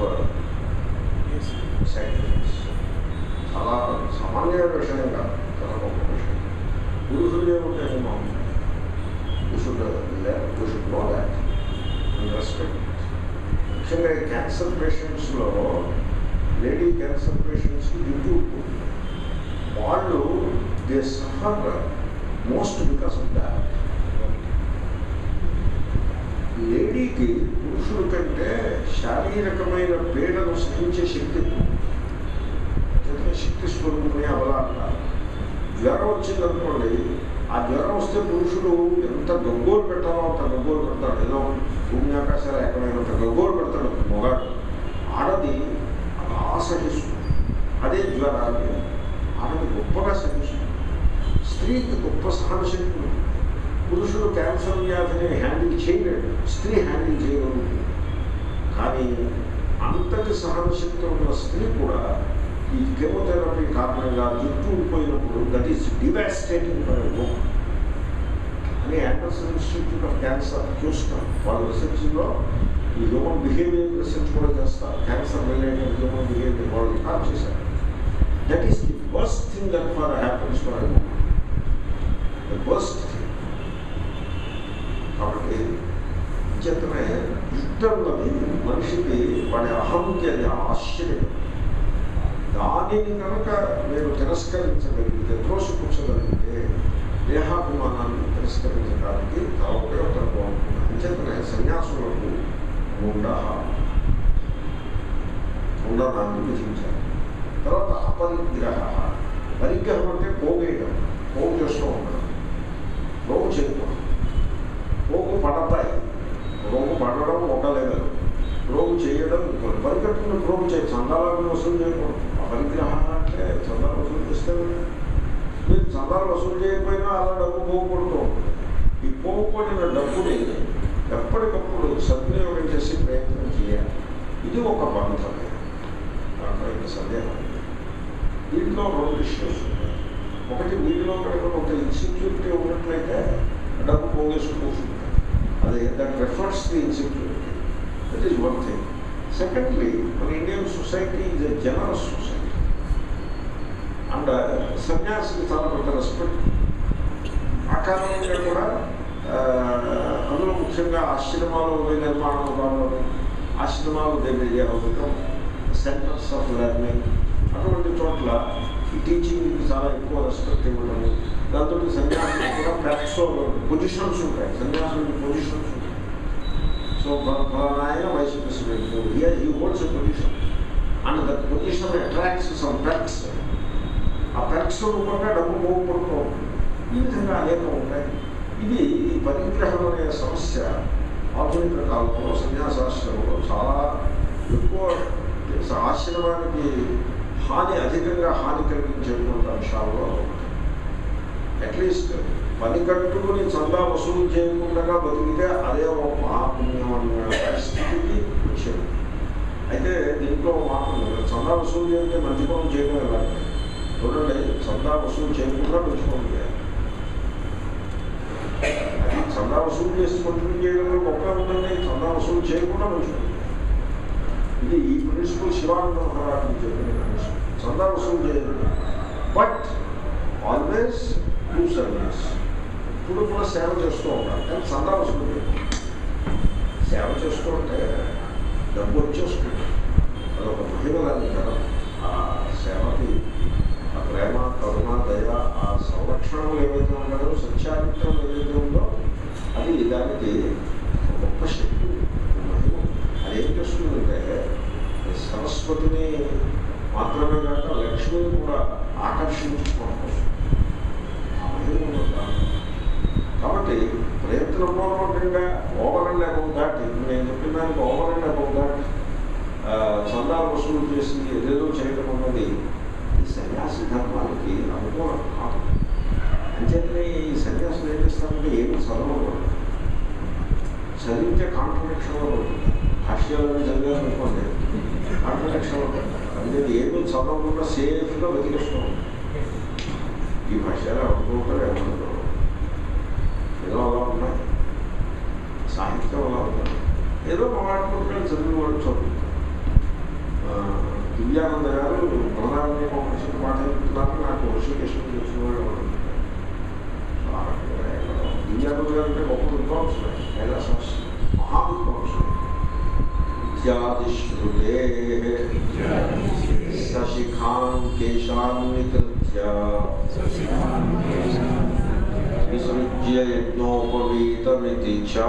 sacrifice చాలా సామాన్యమైన విషయం కాదు చాలా గొప్ప విషయం పురుషులు ఏమిటే woman we should uh, learn, we should know that and respect it. ముఖ్యంగా ఈ క్యాన్సర్ పేషెంట్స్లో లేడీ క్యాన్సర్ పేషెంట్స్కి జుట్టు ఊడిపోతుంది. వాళ్ళు they suffer most because of that లేడీకి పురుషుడి కంటే శారీరకమైన పీడను సహించే శక్తి ఎక్కువ. అందుకని శక్తి స్వరూపుని అవలా అంటారు జ్వరం వచ్చిందనుకోండి ఆ జ్వరం వస్తే పురుషుడు ఎంత గగ్గోలు పెట్టాలో అంత గగ్గోలు పెడతాడు ఏదో భూమి ఆకాశాలు ఎక్కడైనంత గగ్గోలు పెడతాడు మొగాడు ఆడది అలా సహిస్తుంది అదే జ్వరాన్ని ఆడది గొప్పగా సహిస్తుంది స్త్రీకి గొప్ప సహనశక్తి ఉంది పురుషుడు క్యాన్సర్ వ్యాధిని హ్యాండిల్ చేయలేడు స్త్రీ హ్యాండిల్ చేయగలుగుతుంది కానీ అంతటి సహనశక్తి ఉన్న స్త్రీ కూడా ఈ కెమోథెరపీ కారణంగా జుట్టు ఊడిపోయినప్పుడు that is devastating for women అని ఆండర్సన్ ఇన్స్టిట్యూట్ ఆఫ్ క్యాన్సర్ చూస్తాం వాళ్ళ రీసెర్చ్లో ఈ హ్యూమన్ బిహేవియర్ రీసెర్చ్ కూడా చేస్తారు క్యాన్సర్ రిలేటెడ్ హ్యూమన్ బిహేవియర్ వాళ్ళు రికార్డ్ చేశారు that is the worst thing that for happens for the worst thing కాబట్టి చేతనే యుద్ధంలోని మనిషికి వాడి అహంకి అది ఆశ్చర్యం దానిని కనుక మీరు తిరస్కరించగలిగితే త్రోసిపుచ్చగలిగితే దేహాభిమానాన్ని తిరస్కరించడానికి చాలా ఉపయోగకరంగా ఉంటుంది అంచేతనే సన్యాసులకు ముండ ఉండనాన్ని విధించారు తర్వాత అపరిగ్రహ పరిగ్రహం అంటే పోగేయడం పోగు చేస్తూ ఉండడం పోగు చేయడం పోగు పడతాయి రోగు పడడం ఒక లెవెల్ రోగు చేయడం ఇంకోటి పరిగెట్టుకుని రోగు చేయ చందాలను వసూలు చేయకూడదు అపరిగ్రహ అంటే చందాలు వసూలు చేస్తే మీరు చందాలు వసూలు చేయకపోయినా అలా డబ్బు పోగొడుతూ ఉంటుంది ఈ పోగొడిన డబ్బుని ఎప్పటికప్పుడు సద్వినియోగం చేసి ప్రయత్నం చేయాలి ఇది ఒక బంధమే దాంట్లో ఇంకా సందేహం లేదు. దీంట్లో రెండు ఇష్యూస్ ఉన్నాయి ఒకటి వీటిలో కనుక ఒక ఇన్సెక్యూరిటీ ఉన్నట్లయితే డబ్బు పోగేసుకుంటుంది అది that refers the insecurity that is one thing secondly మన Indian society is a generous society and సన్యాసికి చాలా పెద్ద రెస్పెక్ట్ ఆ కారణంగా కూడా ఆ, అందులో ముఖ్యంగా ఆశ్రమాలు నిర్మాణం కావాలి ఆశ్రమాలు దగ్గర ఉండటం సెంటర్స్ ఆఫ్ లెర్నింగ్ అటువంటి చోట్ల ఈ టీచింగ్కి చాలా ఎక్కువ రెస్పెక్ట్ ఇవ్వడము దాంతో సన్యాసులకు కూడా ప్యాక్స్ పొజిషన్స్ ఉంటాయి సన్యాసులకి పొజిషన్స్ ఉంటాయి సో ఫలానా ఆయన vice president here he holds a position and that position attracts some perks ఆ ప్యాక్స్ రూపంగా డబ్బు పోగొడుతూ ఉంటుంది ఈ విధంగా అనేకం ఉంటాయి ఇది ఈ పరిగ్రహం అనే సమస్య ఆధునిక కాలంలో సన్యాసాశ్రమంలో చాలా ఎక్కువ ఆశ్రమానికి హాని అధికంగా హాని కలిగించేటువంటి అంశాల్లో ఒకటి అట్లీస్ట్ పని కట్టుకుని చందా వసూలు చేయకుండా బతికితే అదే ఒక మహాపుణ్యం అన్న పరిస్థితికి వచ్చింది అయితే దీంట్లో మాట ఉంది. చందా వసూలు చేస్తే మంచి పనులు చేయడం ఎలా చూడండి చందా వసూలు చేయకుండా మంచి పనులు చేయాలి అది చందా వసూలు చేసి మంచి చేయడంలో గొప్ప ఉందండి చందా వసూలు చేయకుండా మంచి పనులు చేయాలి. ఇది ఈ ప్రిన్సిపల్ శివానంద మహారాజు చెప్పిన ప్రిన్సిపల్ చందా వసూలు చేయాలి బట్ ఆల్వేస్ డూ సర్వీస్ ఇప్పుడు కూడా సేవ చేస్తూ ఉంటారు కానీ చందా వసూలు చేయాలి సేవ చేస్తూ ఉంటే డబ్బు వచ్చేస్తుంది అదొక మహిమలని కదా ఆ సేవకి ఆ ప్రేమ కరుణ దయ ఆ సంరక్షణలు ఏవైతే ఉన్నాయో సత్యానిత్యం ఏదైతే ఉందో అది దానికి ఒక గొప్ప శక్తి ఉంది, ఒక మహిమ అదేం చేస్తుందంటే సరస్వతిని మాత్రమే కాక లక్ష్మిని కూడా ఆకర్షించుకోవడం కోసం ఆ మహిమ ఉన్నది దాంట్లో. కాబట్టి ప్రయత్నపూర్వకంగా ఓవర్ అండ్ అబౌవ్ దాట్ ఇప్పుడు నేను చెప్పిన దానికి ఓవర్ అండ్ అబౌవ్ దాట్ చందాలు వసూలు చేసి ఏదేదో చేయడం అన్నది ఈ సన్యాసి ధర్మానికి అనుకూలం కాదు అంచేతనే ఈ సన్యాసులు ఏం చేస్తారంటే ఏమి చదవకూడదు చదివితే కాంట్రడిక్షన్లో పడుతుంది భాష్యాలను చదివారనుకోండి కాంట్రడిక్షన్లో పడుతుంది అంటే ఏమీ చదవకుండా సేఫ్గా బతికిస్తూ ఉంటాం ఈ భాషలు అనుకుంటారు ఏమనుకో ఏదో అలా ఉన్నాయి సాహిత్యం అలా ఉన్నాయి ఏదో మాట్లాడుకుంటారు చదివి వాళ్ళు చదువుతారు ఆ, దివ్యానంద గారు ప్రధానంగా మనిషికి మాట్లాడుతున్నారు నాకు ఋషికేశ్వరం చేసిన వాళ్ళు ఎవరు ఉంటారు. సో ఆ రకంగా ఎక్కడో దివ్యానంద గారు అంటే గొప్ప విద్వాంసులు కైలాసం మహా విద్వాంసులు ఇత్యాదిశ్రుతే సశిఖాన్ కేశాన్ నికృత్య విసృజ్య యజ్ఞోపవీతమితి చ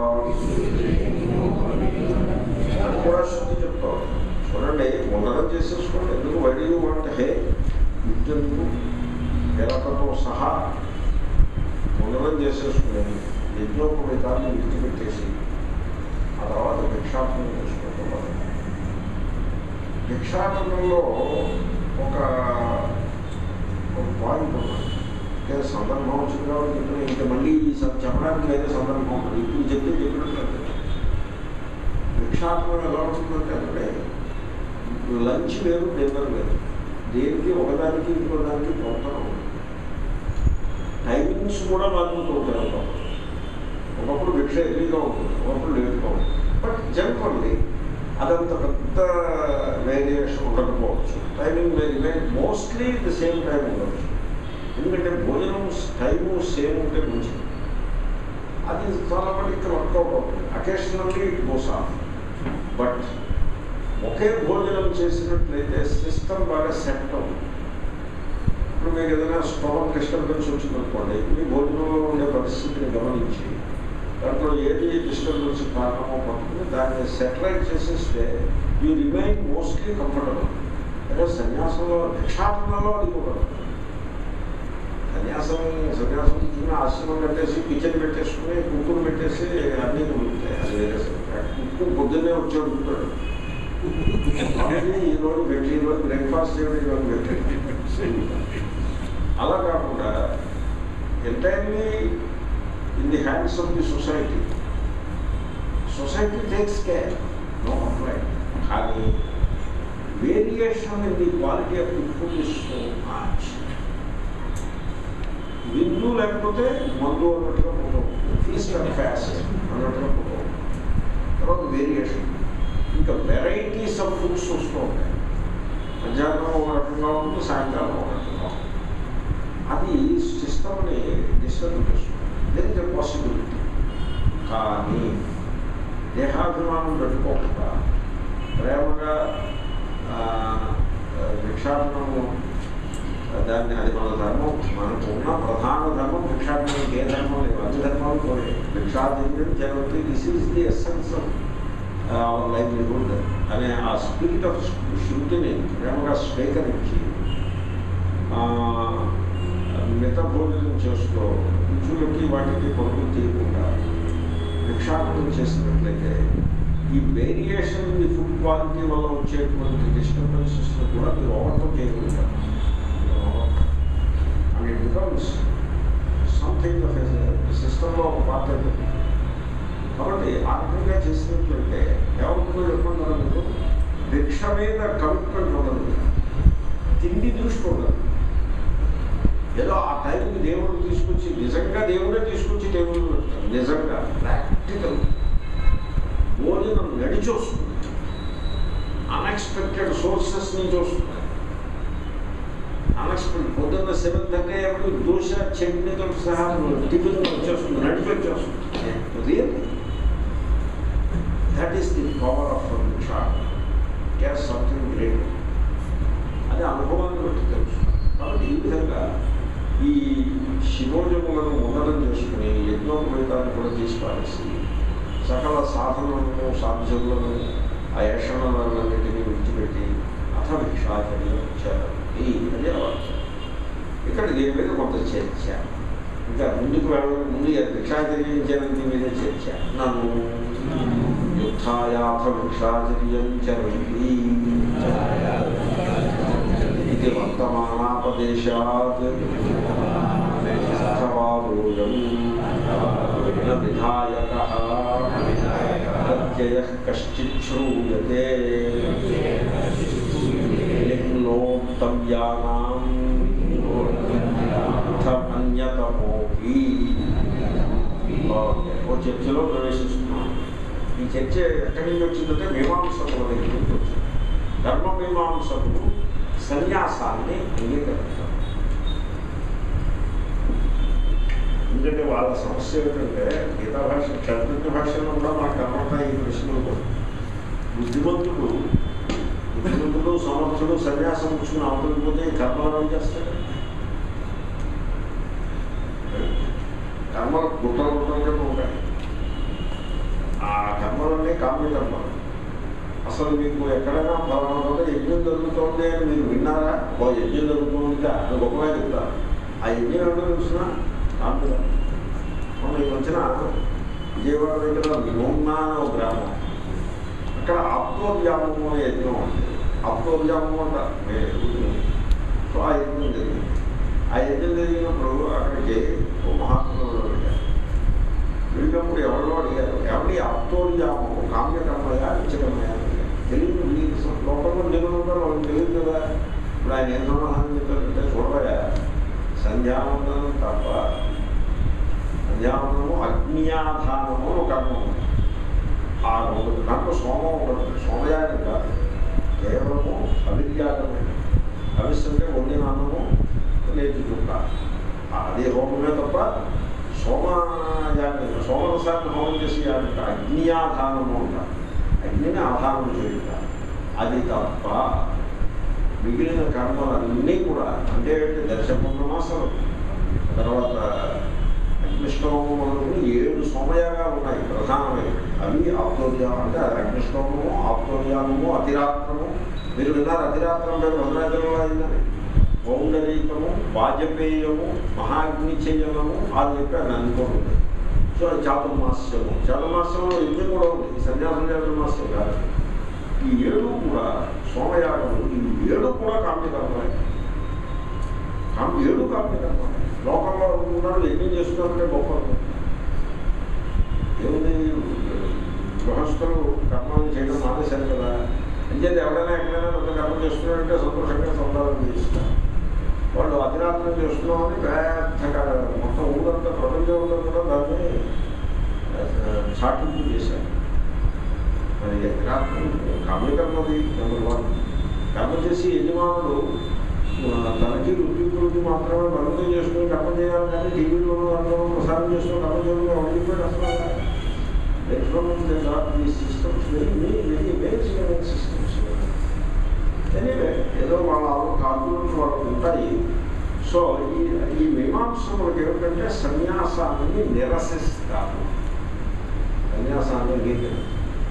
అది కూడా శృతి చెప్తాం చూడండి ముందరం చేసేసుకోండి ఎందుకు వడియు అంటే హే యుద్ధంకు పిలకతో సహా ముందరం చేసేసుకుని యజ్ఞోపవీతాన్ని విడిచిపెట్టేసి ఆ తర్వాత భిక్షాటనం చేసుకుంటున్నారు భిక్షాటనంలో ఒక ఒక పాయింట్ ఉన్నది అంటే సందర్భం వచ్చింది కాబట్టి చెప్పిన ఇంకా మళ్ళీ ఈ సం- చెప్పడానికి వేరే సందర్భం ఉన్నది ఇప్పుడు చెప్తే చెప్పినట్టు భిక్షాటనం ఎలా ఉంటుందంటే అంటే లంచ్ వేరు డిన్నర్ వేరు దేనికి ఒకదానికి ఇంకోదానికి పొంతన ఉంది టైమింగ్స్ కూడా మారుతూ ఉంటాయి ఒకప్పుడు ఒకప్పుడు భిక్ష ఎర్లీగా ఉంటుంది ఒకప్పుడు లేట్గా ఉంటుంది బట్ జనరల్లీ అదంత పెద్ద వేరియేషన్ ఉండకపోవచ్చు timing very mostly the same time ఉండవచ్చు ఎందుకంటే భోజనం టైము సేమ్ ఉంటే మంచిది అది చాలా మటుకు వర్కౌట్ అవుతుంది occasionally it goes off but ఒకే భోజనం చేసినట్లయితే సిస్టమ్ బాగా సెట్ అవుతుంది ఇప్పుడు మీకు ఏదైనా స్టమక్ డిస్టర్బెన్స్ వచ్చిందనుకోండి మీ భోజనంలో ఉండే పరిస్థితిని గమనించి దాంట్లో ఏది డిస్టర్బెన్స్ కారణమో పడుతుంది దాన్ని సెటిలైట్ చేసేస్తే యూ రిమైన్ మోస్ట్లీ కంఫర్టబుల్ అదే సన్యాసంలో భిక్షాటనలో అది కూడా సన్యాసం సన్యాసం తీసుకుని ఆశ్రమం పెట్టేసి కిచెన్ పెట్టేసుకుని కుక్కులు పెట్టేసి అన్నీ ఉంటాయి అది వేరే సంగతి. కుక్కు పొద్దున్నే వచ్చి అడుగుతాడు "కాఫీ ఈరోజు పెట్టి ఈరోజు బ్రేక్ఫాస్ట్ చేయడం ఈరోజు పెట్టి అలా కాకుండా entirely in the hands of the society society takes care no complaint కానీ variation in the quality of the food is so much విందు లేకపోతే మందు అన్నట్టుగా పోతాం ఫీస్ట్ అండ్ ఫ్యాస్ట్ అన్నట్టుగా పోతాం తర్వాత వేరియేషన్ ఇంకా వెరైటీస్ ఆఫ్ ఫుడ్స్ వస్తూ ఉంటాయి మధ్యాహ్నం ఒక రకంగా ఉంటుంది సాయంకాలం ఒక రకంగా ఉంటుంది అది సిస్టమ్ని డిస్టర్బ్ చేస్తుంది దెర్ ఇస్ ఎ పాసిబిలిటీ కానీ దేహాభిమానం పెట్టుకోకుండా ప్రేమగా ఆ, భిక్షాటనము దాన్ని అది మన ధర్మం మనకు ఉన్న ప్రధాన ధర్మం భిక్షాటనం ఏ ధర్మం లేదు అన్ని ధర్మాలు పోయి భిక్షాటనం జరుగుతుంది this is the essence of our livelihood అనే ఆ స్పిరిట్ ఆఫ్ శృతిని ప్రేమగా స్వీకరించి ఆ, మిత భోజనం చేస్తూ కూర్చులకి వాటికి కొనుగోలు చేయకుండా భిక్షాటనం చేసినట్లయితే ఈ వేరియేషన్ ఈ ఫుడ్ క్వాలిటీ వల్ల వచ్చేటువంటి డిస్టర్బెన్సెస్ కూడా మీరు ఓవర్కమ్ చేయగలుగుతారు and it becomes something of సిస్టంలో ఒక పార్ట్ అయిపోతుంది కాబట్టి ఆ రకంగా చేసినట్లయితే ఏమవుతుందో చెప్పంటారా మీరు భిక్ష మీద కమిట్మెంట్ ఉండదు తిండి దృష్టి ఉండదు ఏదో ఆ టైంకి దేవుడు తీసుకొచ్చి నిజంగా దేవుడే తీసుకొచ్చి టేబుల్ పెడతాడు నిజంగా ప్రాక్టికల్ భోజనం నడిచి వస్తుంది అన్ఎక్స్పెక్టెడ్ సోర్సెస్ నుంచి వస్తుంది అన్ఎక్స్పెక్టెడ్ పొద్దున్న సెవెన్ థర్టీ అప్పుడు దోశ చట్నీతో సహా టిఫిన్ వచ్చేస్తుంది నడిచి వచ్చేస్తుంది real that is the power of bhiksha has something great అది అనుభవాన్ని బట్టి తెలుసు కాబట్టి ఈ విధంగా ఈ శివోజములను ఉండడం చేసుకుని యజ్ఞోపేతాన్ని కూడా తీసి పారేసి సకల సాధనలను సాధ్యములను ఆ యషణలన్నింటినీ విడిచిపెట్టి అథ భిక్షాచర్యం చేయాలి అదే వాక్యం ఇక్కడ దీని మీద కొంత చర్చ ఇంకా ముందుకు వెళ్ళడం ముందు భిక్షాచర్యం చేయడానికి మీదే చర్చ నన్ను యుద్ధాయాథ భిక్షాచర్యం చరంతి ఇది వర్తమానాపదేశాత్ అథవాదూయం న విధాయక ప్రత్యయ కశ్చిత్ శ్రూయతే లింగోక్తవ్యానాం అన్యతమోపి ఓ చర్చలో ప్రవేశిస్తున్నాం ఈ చర్చ ఎక్కడి నుంచి వచ్చిందంటే మీమాంసకుల దగ్గర నుంచి వచ్చింది ధర్మ మీమాంసకులు సన్యాసాన్ని అంగీకరించారు ఎందుకంటే వాళ్ళ సమస్య ఏమిటంటే గీతా భాష క్షత్రియ భాషలో కూడా మనకు కనబడతాయి ఈ ప్రశ్నలు కూడా బుద్ధిమంతుడు బుద్ధిమంతుడు సమర్థుడు సన్యాసం పుచ్చుకుని అవతలిపోతే కర్మలు ఏం చేస్తాడు కర్మలు గుట్టలు గుట్టలు కింద ఉంటాయి ఆ కర్మలన్నీ కామ్య కర్మలు అసలు మీకు ఎక్కడైనా ఫలానా చోట యజ్ఞం జరుగుతోంది అని మీరు విన్నారా ఓ యజ్ఞం జరుగుతుంది అని గొప్పగా చెప్తారు ఆ యజ్ఞం ఏంటో తెలిసిన కామ్య కర్మ మొన్న ఈ వచ్చిన విజయవాడ దగ్గర వినోమ్నా అనే ఒక గ్రామం అక్కడ ఆప్తోవ్యామము అనే యజ్ఞం ఉంది ఆప్తోవ్యామము అంటారు నేను ఎరుగుతున్నాను సో ఆ యజ్ఞం జరిగింది ఆ యజ్ఞం జరిగినప్పుడు అక్కడికి ఓ మహాత్ములు వెళ్ళారు వెళ్ళినప్పుడు ఎవరో అడిగారు ఎవరి ఆప్తోవ్యామము కామ్యకర్మయా నిత్యకర్మయా అని అడిగారు. తెలియదు వీళ్ళకి లోకంలో జనులు ఉంటారు వాళ్ళకి తెలియదు కదా ఇప్పుడు ఆయన ఏం సమాధానం చెప్పారంటే చూడబోయా సంధ్యావందనం తప్ప సంధ్యావందనము అగ్నియాధానము అని ఒక కర్మ ఉంది ఆ రెండు దాంట్లో సోమం ఉండదు సోమయాగం కాదు కేవలము అవిద్యాగమే అవిస్ అంటే వండిన అన్నము నేతి చుక్క అదే హోమమే తప్ప సోమయాగం సోమరసాన్ని హోమం చేసి యాగం కాదు. అగ్నియాధానము అంటారు అగ్నిని ఆధారం చేయుట అది తప్ప మిగిలిన కర్మలన్నీ కూడా అంటే దర్శపూర్ణమాసలు తర్వాత అగ్నిష్టోమం మొదలుకుని ఏడు సోమయాగాలు ఉన్నాయి ప్రధానమైనవి అవి ఆప్తోర్యామం అంటే అది అగ్నిష్టోమము ఆప్తోర్యామము అతిరాత్రము మీరు విన్నారు అతిరాత్రం పేరు భద్రాచలంలో అయిందని పౌండరీకము వాజపేయము మహాగ్నిచయనము అది చెప్పాను అనుకోండి సో అది చాతుర్మాస్యము చాతుర్మాస్యంలో యజ్ఞం కూడా ఉంది ఈ సన్యాసం చాతుర్మాస్యం కాదు ఈ ఏడు కూడా సోమయాగము ఈ ఏడు కూడా కామ్యకర్మే కామ్ ఏడు కామ్యకర్మ లోకంలో ఉన్నారు యజ్ఞం చేస్తున్నారంటే గొప్ప ఏముంది గృహస్థులు కర్మలు చేయడం మానేశారు కదా అంచేది ఎవరైనా ఎక్కడైనా పెద్ద కర్మ చేస్తున్నారంటే సంతోషంగా సంతానం చేస్తారు వాళ్ళు అతిరాత్రం చేస్తున్నామని పెద్ద మొత్తం ఊరంతా ప్రపంచంలో కూడా దాన్ని చాటింపు చేశారు మరి అతిరాత్రం కామ్యకర్మది నెంబర్ వన్ కర్మ చేసి యజమానుడు ఆ, తనకి ఉద్యోగులకి మాత్రమే బలంగా చేసుకుని కర్మ చేయాలి కానీ టీవీలో అందులో ప్రసారం చేసుకుని కర్మ చేయడం అడిగిపోయి అసలు electronic systems very very very systems anyway ఏదో వాళ్ళ కాల్పులను వాళ్ళకు ఉంటాయి సో ఈ ఈ మీమాంసములకు ఏమిటంటే సన్యాసాన్ని నిరసిస్తారు సన్యాసాన్ని గీతలు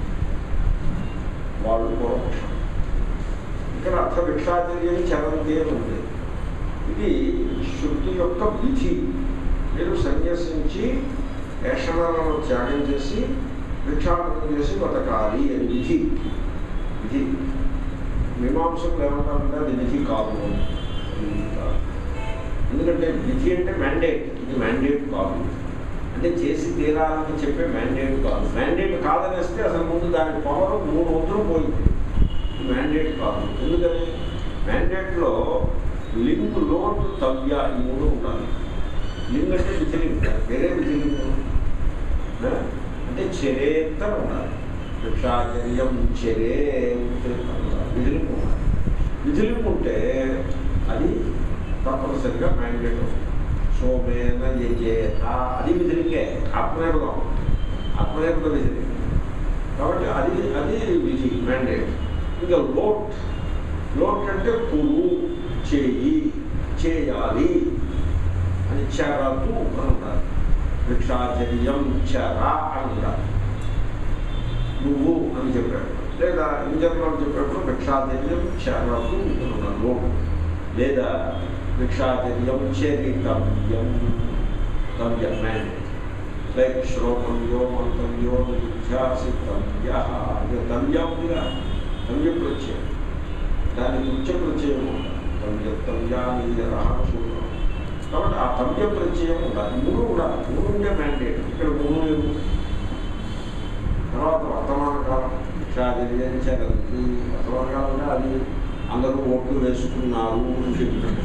వాళ్ళు పూర్వపక్షం ఇక్కడ అర్థ భిక్షాచర్యం చరంతి అని ఉంది ఇది శృతి యొక్క విధి మీరు సన్యసించి వేషణలను త్యాగం చేసి భిక్షాటనం చేసి బతకాలి అని విధి విధి మీమాంసకులు ఏమంటారంటే అది విధి కాదు అది విధి కాదు. ఎందుకంటే విధి అంటే మ్యాండేట్ ఇది మ్యాండేట్ కాదు అంటే చేసి తీరాలని చెప్పే మ్యాండేట్ కాదు మ్యాండేట్ కాదనేస్తే అసలు ముందు దాని పవర్ మూడు వంతులు పోయింది మ్యాండేట్ కాదు ఎందుకని మ్యాండేట్లో లింక్ లోటు తవ్య ఈ మూడు ఉండాలి లింగ్ అంటే విధిలింగ్ వేరే విధిలింగ్ అంటే చరేత ఉండాలి భిక్షాచర్యం చరే విధిలింగ్ ఉండాలి విధిలింగ్ ఉంటే అది తప్పనిసరిగా మ్యాండేట్ సోమేన యజేత అది విధిలింగే ఆత్మనిర్భం ఆత్మనిర్భర విధిలింగ్ కాబట్టి అది అది విధి మ్యాండేట్ ఇంకా లోట్ లోట్ అంటే పురు చేయి చేయాలి అని చరతు అని అంటారు భిక్షాచర్యం చర అని అంటారు నువ్వు అని చెప్పాడు లేదా ఇంజన్లో చెప్పేప్పుడు భిక్షాచర్యం చరతు అని అన్నారు లోటు లేదా భిక్షాచర్యం చరితవ్యం తవ్యం మ్యాండేట్ లైక్ శ్రోతవ్యో మంతవ్యో నిధ్యాసితవ్య ఇక తవ్య ఉందిగా తవ్య ప్రత్యయం దాని నృత్య ప్రత్యయం ఉండాలి తవ్య తవ్యానీయర సూత్రం కాబట్టి ఆ తవ్య ప్రత్యయం ఉండాలి మూడు ఉండాలి మూడు ఉండే మ్యాండేట్ ఇక్కడ మూడు లేవు తర్వాత వర్తమాన కాలం భిక్షాచర్యం చరంతి వర్తమాన కాలం అంటే అది అందరూ ఓట్లు వేసుకున్నారు అని చెప్పినట్టు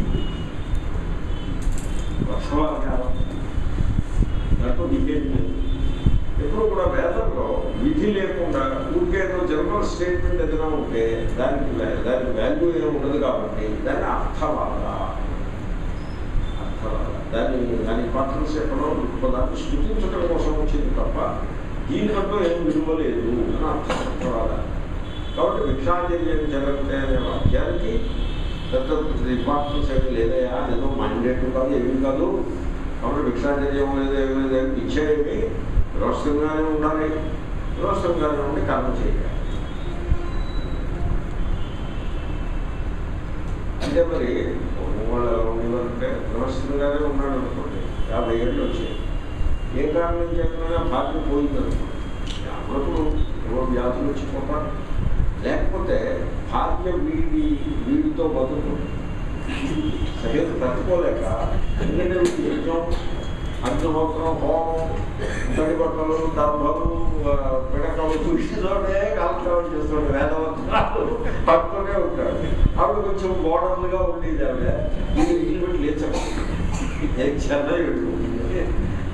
వర్షమాన కాలం దాంట్లో విధేయం లేదు ఎప్పుడు కూడా వేదంలో విధి లేకుండా ఊరికేదో జనరల్ స్టేట్మెంట్ ఏదైనా ఉంటే దానికి వా- దానికి వాల్యూ ఏమి ఉండదు కాబట్టి దాన్ని అర్థవాద అర్థవాద దాన్ని దాని ఇంపార్టెన్స్ ఎక్కడో దాన్ని సృష్టించడం కోసం వచ్చింది తప్ప దీనికంటూ ఏం విలువ లేదు అని అర్థం అర్థవాద కాబట్టి భిక్షాచర్యం జరగతే అనే వాక్యానికి పెద్ద ఇంపార్టెన్స్ ఏమి లేదయా ఏదో మైండెడ్ కాదు ఏమీ కాదు కాబట్టి భిక్షాచర్యం లేదు ఏమి లేదు ఇచ్చేవి గృహస్థంగానే ఉండాలి గృహస్థంగానే ఉండి కర్మ చేయాలి అంటే మరి వాళ్ళు ఎలా ఉండేవారంటే గృహస్థంగానే ఉన్నాడు అనుకోండి యాభై ఏళ్ళు వచ్చాయి ఏ కారణం చేతనైనా భాగ్యం పోయింది అనుకోండి అప్పుడప్పుడు ఏవో వ్యాధులు వచ్చిపోతారు లేకపోతే భార్య వీడి వీడితో బతుకు సహేత తట్టుకోలేక ఎందుకంటే వీడికి యజ్ఞం అగ్నిహోత్రం హోమం తడి బట్టలు దర్భలు ఆ, పిడకలు చూసితోనే కాలక్షేపం చేస్తాడు వేదవంతులు పట్టుకునే ఉంటాడు ఆవిడ కొంచెం మోడర్న్గా ఉండేది ఆవిడ ఇది ఇల్లు పెట్టి లేచాడు చెన్నై వెళ్ళిపోతుంది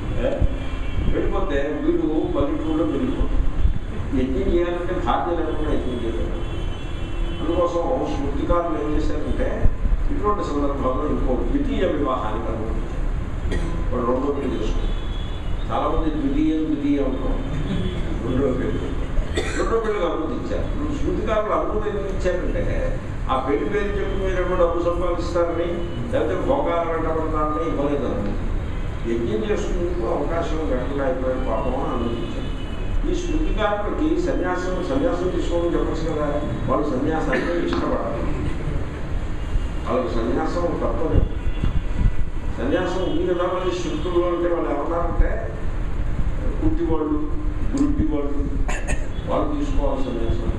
వెళ్ళిపోతే వీడు పల్లెటూరులో వెళ్ళిపోతాడు యజ్ఞం చేయాలంటే భార్య లేకుండా యజ్ఞం చేయాలి అందుకోసం స్మృతికారులు ఏం చేశారంటే ఇటువంటి సందర్భంలో ఇంకో ద్వితీయ వివాహానికి అనుమతించారు వాడు రెండో పెళ్లి చేసుకుంటారు చాలా మంది ద్వితీయం ద్వితీయం ఉంటాం రెండో పెళ్లి రెండో పెళ్లికి అనుమతించారు ఇప్పుడు స్మృతికారులు అనుమతి ఎందుకు ఇచ్చారంటే ఆ పెళ్లి పేరు చెప్పి మీరు ఏమో డబ్బు సంపాదిస్తారని లేకపోతే భోగాలు వెంటబడతారని ఇవ్వలేదు అనుమతి యజ్ఞం చేసుకునేందుకు అవకాశం లేకుండా అయిపోయిన పాపం అని అనుమతించారు ఈ స్మృతికారులకి సన్యాసం సన్యాసం తీసుకోవడం చెప్పచ్చు కదా వాళ్ళు సన్యాసాన్ని ఇష్టపడాలి వాళ్ళకి సన్యాసం తప్పదు సన్యాసం ఉంది కదా మళ్ళీ శృతులు అంటే వాళ్ళు ఏమన్నారంటే కుట్టి వాళ్ళు గురుడి వాళ్ళు వాళ్ళు తీసుకోవాలి సన్యాసం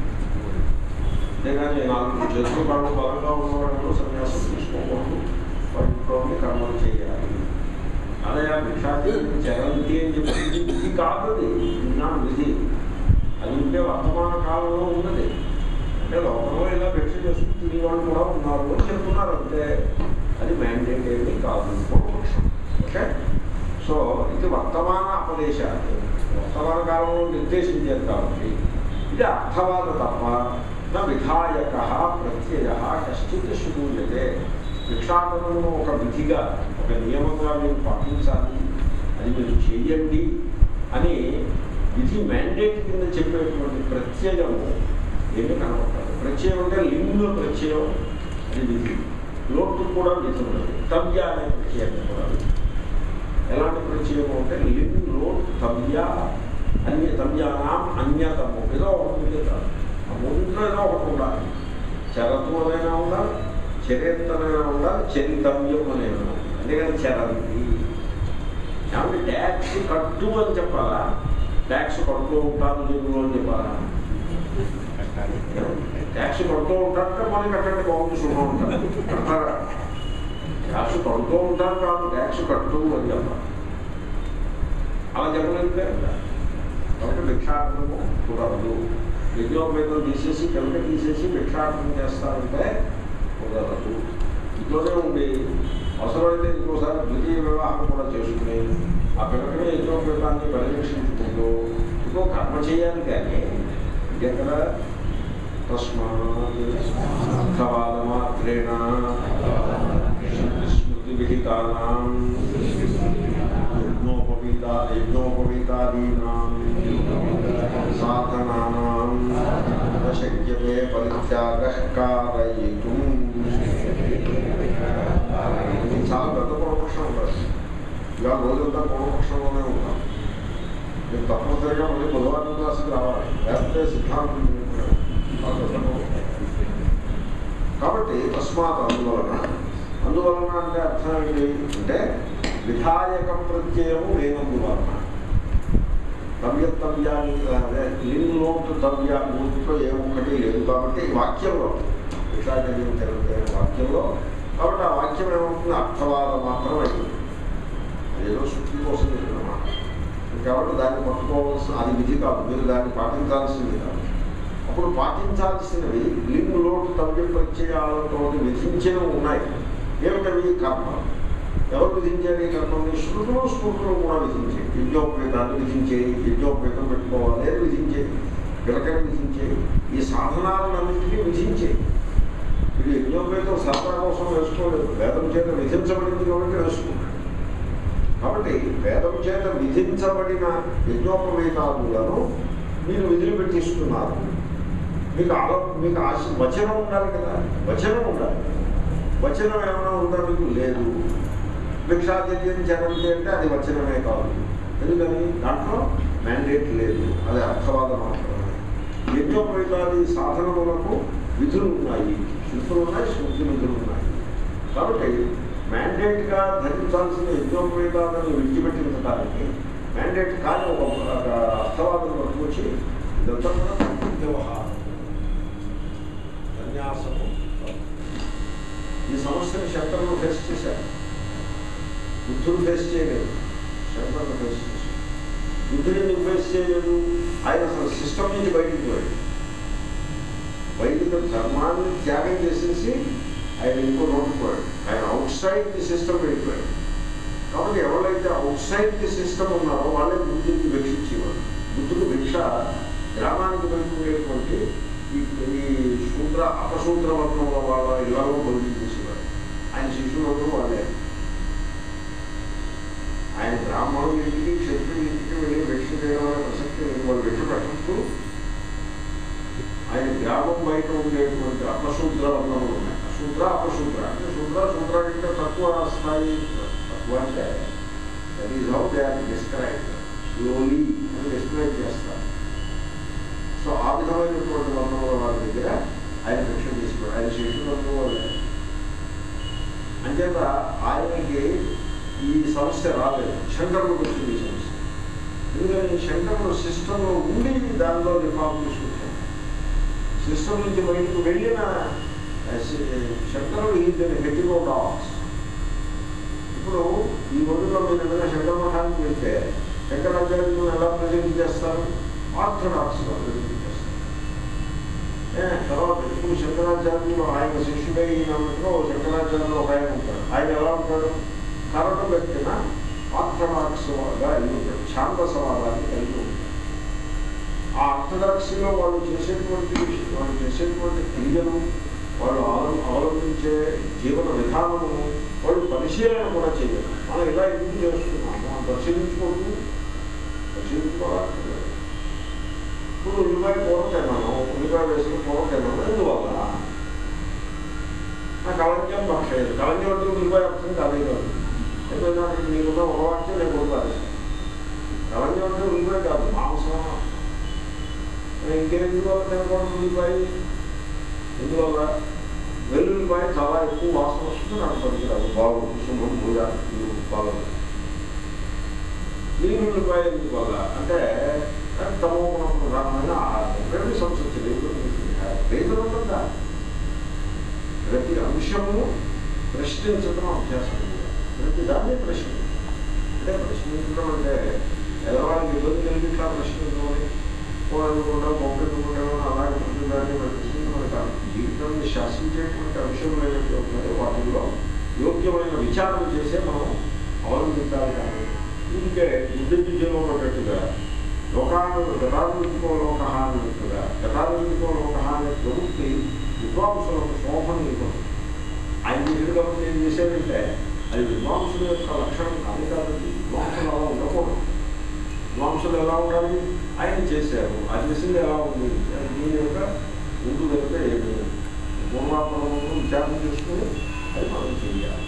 అంతేగాని నాలుగు చేతులు వాళ్ళు బలంగా ఉన్నవాళ్ళు సన్యాసం తీసుకోకూడదు వాళ్ళ ఇంట్లోనే కర్మలు చేయాలి అదే ఆ భిక్షాతి చరంతి అని చెప్పింది ఇది కాదు అది నా విధి అది ఉంటే వర్తమాన కాలంలో ఉన్నది అంటే లోకంలో ఇలా భిక్ష చేసుకుని తినే వాళ్ళు కూడా ఉన్నారు అని చెప్తున్నారు అంతే అది మ్యాండేట్ ఏమి కాదు పూర్వపక్షం ఓకే సో ఇది వర్తమాన అపదేశాలు వర్తమాన కాలంలో నిర్దేశించారు కాబట్టి ఇది అర్థవాద తప్ప నా విధాయక ప్రత్యయ కశ్చిత్ శుభూయతే భిక్షాటనను ఒక విధిగా ఒక నియమంగా మీరు పాటించాలి అది మీరు చేయండి అని విధి మ్యాండేట్ కింద చెప్పేటువంటి ప్రత్యయము ఏమీ కనపడతారు ప్రత్యయం అంటే లింగ ప్రత్యయం అది విధి లోటు కూడా విధి ఉన్నది తవ్య అనే ప్రత్యయం కూడా విధి. ఎలాంటి ప్రత్యయం అంటే లింగ్ లోట్ తవ్య అన్య తవ్యానాం అన్యతము ఏదో ఒకటి ఉంది కాదు ఆ మూడింట్లో ఏదో ఒకటి ఉండాలి చరత్వమైనా ఉండాలి చరిత్రమైనా ఉండాలి చరితవ్యం అనేది ఉండాలి అందుకని చరంతి ఏమంటే ట్యాక్స్ కట్టు అని చెప్పాలా ట్యాక్స్ కడుతూ ఉంటాను జరుగులో అని చెప్పాలా ట్యాక్స్ కడుతూ ఉంటారంటే మళ్ళీ కట్టండి బాగుంది శుభం ఉంటారు కడతారా ట్యాక్స్ కడుతూ ఉంటారు కాదు ట్యాక్స్ కట్టు అని చెప్పాలి అలా చెప్పలేదు కదా కాబట్టి భిక్షాటనము కుదరదు యజ్ఞోపేతం తీసేసి కనుక తీసేసి భిక్షాటనం చేస్తారంటే కుదరదు ఇంట్లోనే ఉండి అవసరమైతే ఇంకోసారి ద్వితీయ వివాహం కూడా చేసుకుని ఆ పిల్లకనే యజ్ఞోపేతాన్ని పరిరక్షించుకుంటూ ఇంకో కర్మ చేయాలి కానీ ఎక్కడ తస్మాత్వాదమాత్రేణ స్మృతి విహితానాం యజ్ఞోపవీత యజ్ఞోపవీతాదీనాం సాధనానాం శక్యతే పరిత్యాగ కారయితుం ఇది చాలా పెద్ద పూర్వపక్షం ఉంటుంది ఇవాళ రోజంతా పూర్వపక్షంలోనే ఉంటాం మీరు తప్పనిసరిగా మళ్ళీ బుధవారం క్లాసుకి రావాలి లేకపోతే సిద్ధాంతం నేర్చుకోవాలి. చాలా పెద్ద పూర్వపక్షం. కాబట్టి తస్మాత్ అందువలన అందువలన అంటే అర్థం ఏంటి అంటే విధాయక ప్రత్యయము లేనందువలన తవ్యతవ్యాన్ని అదే లింగులోటు తవ్య మూర్తిలో ఏ ఒక్కటి లేదు కాబట్టి ఈ వాక్యంలో విషాచర్యం జరిగితే వాక్యంలో కాబట్టి ఆ వాక్యం ఏమవుతుంది అర్థవాదం మాత్రం అయింది అదేదో శుద్ధి కోసం చెప్పినమాట కాబట్టి దాన్ని పట్టుకోవాల్సిన అది విధి కాదు మీరు దాన్ని పాటించాల్సింది కాదు అప్పుడు పాటించాల్సినవి లింగ్ లోటు తవ్య ప్రత్యయాలతో విధించినవి ఉన్నాయి ఏమిటవి కర్మ ఎవరు విధించారు ఈ కర్మని శృతులు స్మృతులు కూడా విధించాయి యజ్ఞోపేతాన్ని విధించేయి యజ్ఞోపేతం పెట్టుకోవాలి అని విధించేయి పిలకని విధించేయి ఈ సాధనాలన్నింటినీ విధించేయి ఇది యజ్ఞోపేతం సరదా కోసం వేసుకోలేదు వేదం చేత విధించబడింది కాబట్టి వేసుకున్నాడు కాబట్టి వేదం చేత విధించబడిన యజ్ఞోపవేతాదులను మీరు విధులు పెట్టిస్తున్నారు మీకు ఆలో మీకు ఆశ వచనం ఉండాలి కదా వచనం ఉండాలి వచనం ఏమైనా ఉందా మీకు లేదు భిక్షాచర్యం చరంతి అంటే అది వచనమే కాదు ఎందుకని దాంట్లో మ్యాండేట్ లేదు అది అర్థవాదం మాత్రమే యజ్ఞోపేతాది సాధనములకు విధులు ఉన్నాయి శృతులు ఉన్నాయి శృతి విధులు ఉన్నాయి కాబట్టి మ్యాండేట్గా ధరించాల్సిన యజ్ఞోపేతాలను విడిచిపెట్టించడానికి మ్యాండేట్ కాని ఒక ఒక అర్థవాదం వరకు వచ్చి ఇదంతా కూడా తప్పు వ్యవహారం సన్యాసము ఈ సమస్యను శంకరులు ఫేస్ చేశారు బుద్ధుడు ఫేస్ చేయలేదు శంకరులు ఫేస్ చేశారు బుద్ధుడు ఎందుకు ఫేస్ చేయలేదు ఆయన అసలు సిస్టమ్ నుంచి బయటికి పోయాడు వైదిక ధర్మాన్ని త్యాగం చేసేసి ఆయన ఇంకో నోటు పోయాడు ఆయన అవుట్ సైడ్ ది సిస్టమ్ వెళ్ళిపోయాడు కాబట్టి ఎవరైతే అవుట్ సైడ్ ది సిస్టమ్ ఉన్నారో వాళ్ళే బుద్ధుడికి భిక్షించేవారు బుద్ధుడు భిక్ష గ్రామానికి వెళ్ళిపోయేటువంటి ఈ ఈ శూద్ర అపశూద్ర వర్గంలో వాళ్ళ ఇళ్లలో బదిలీ చేసేవారు ఆయన శిష్యులందరూ వాళ్ళే ఆయన బ్రాహ్మణుల ఇంటికి క్షత్రుల ఇంటికి వెళ్ళి భిక్ష చేయడం అనే ప్రసక్తి లేదు వాళ్ళు భిక్ష పెట్టచ్చు ఆయన గ్రామం బయట ఉండేటువంటి అపశూద్ర వర్ణములు ఉన్నాయి శూద్ర అపశూద్ర అంటే శూద్ర శూద్ర కంటే తక్కువ స్థాయి తక్కువ అంటే that is how they are describe lowly అని డిస్క్రైబ్ చేస్తారు సో ఆ విధమైనటువంటి వర్ణముల వారి దగ్గర ఆయన భిక్ష తీసుకున్నాడు ఆయన శిష్యులందరూ వాళ్ళే అంచేత ఆయనకి ఈ సమస్య రాలేదు శంకరులకు వచ్చింది ఈ సమస్య ఎందుకని శంకరులు సిస్టంలో ఉండి దానిలో రిఫార్మ్ తీసుకుంటారు సిస్టమ్ నుంచి బయటకు వెళ్ళిన ఆ, శ- శంకరుడు ఈ హెట్టిగో డాక్స్ ఇప్పుడు ఈ రోజుల్లో మీరు ఏదైనా శంకర మఠానికి వెళ్తే శంకరాచార్యులు ఎలా ప్రజెంట్ చేస్తారు ఆర్థడాక్స్గా ప్రజెంట్ చేస్తారు ఏ, తర్వాత ఇప్పుడు శంకరాచార్యులు ఆయన శిష్యుడై నమ్మకంలో శంకరాచార్యులు ఒక ఆయన ఉంటాడు ఆయన ఎలా ఉంటాడు కరట పెట్టిన ఆర్థడాక్స్ గా వెళ్ళి ఉంటాడు ఛాందసవాదాన్ని కలిగి ఉంటాడు ఆ ఆర్థడాక్సీలో వాళ్ళు చేసేటువంటి వాళ్ళు చేసేటువంటి క్రియలు వాళ్ళు అవలం- అవలంబించే జీవన విధానము వాళ్ళు పరిశీలన కూడా చేయరు మనం ఇలా ఎందుకు చేస్తున్నాము మనం పరిశీలించుకోవద్దు పరిశీలించుకోవాలి ఇప్పుడు ఉల్లిపాయ కూర తిన్నాను ఉల్లిపాయ వేసిన కూర తిన్నాను ఎందువల్ల నా కళంజం భాష లేదు కళంజం అంటే ఉల్లిపాయ అర్థం కాలేదు కాదు ఎందుకంటే నాకు నీకున్న ఒక వాక్యం నేను కొడతాను కళంజం అంటే ఉల్లిపాయ కాదు మాంసం ఇంకెందుకు వల్ల తినకూడదు ఉల్లిపాయ ఎందువల్ల వెల్లుల్లిపాయ చాలా ఎక్కువ వాసన వస్తుంది నాకు పనికిరాదు బాగుంది శుభ్రం పూజ ఇది బాగుంది నీరుల్లిపాయ ఎందువల్ల అంటే తమో గుణం ప్రధానమైన ప్రతి సంస్కృతి రైతులు ఉంటుందా ప్రతి అంశము ప్రశ్నించడం అభ్యాసం చేయాలి. ప్రతి దాన్ని ప్రశ్న అంటే ప్రశ్నించడం అంటే ఎదవాళ్ళకి ఇబ్బంది కలిగించా ప్రశ్నించమని కూడా మొక్కకుండా అలాగే ప్రతి దాన్ని ప్రశ్నించడం కాదు జీవితాన్ని శాసించేటువంటి అంశంలో ఏవైతే ఉన్నాయో వాటిల్లో యోగ్యమైన విచారణ చేసే మనం అవలంబించాలి కానీ ఇంకే బుద్ధి జీవం పడ్డట్టుగా లోకాను గతానుకో లోక అన్నట్టుగా గతానుకో లోక అనే ప్రవృత్తి విద్వాంసులకు శోభను ఇవ్వదు ఆయన చేసిన కాబట్టి ఏం చేశాడంటే అది విద్వాంసుల యొక్క లక్షణం కాదు కాబట్టి విద్వాంసులు అలా ఉండకూడదు విద్వాంసులు ఎలా ఉండాలి ఆయన చేశారు ఆ చేసింది ఎలా ఉంది అది దీని యొక్క ముందు వెళ్తే ఏమి పూర్వాపరము విచారణ చేసుకుని అది మనం చేయాలి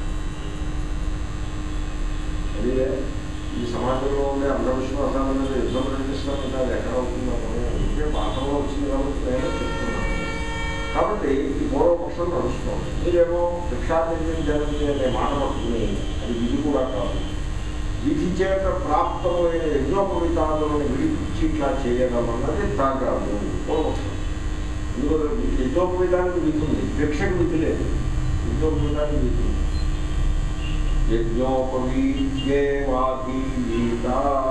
అదే ఈ సమాజంలో ఉండే అంధవిశ్వాసాల మీద యుద్ధం ప్రకటిస్తామంటే అది ఎక్కడ అవుతుందో ఇంకే పాఠంలో వచ్చింది కాబట్టి నేను చెప్తున్నాను కాబట్టి ఈ పూర్వపక్షం నడుస్తుంది మీరేమో భిక్షాచర్యం జరిగింది అనే మాట పట్టుకుని అది విధి కూడా కాదు విధి చేత ప్రాప్తమైన యజ్ఞోపవితాలను విడిపించి ఇట్లా చేయడం అన్నది తాగాము పూర్వపక్షం ఇందులో యజ్ఞోపవితానికి విధి ఉంది భిక్షకు విధి లేదు యజ్ఞోపవితానికి విధి ఉంది యజ్ఞోపవీత్యేవాధీత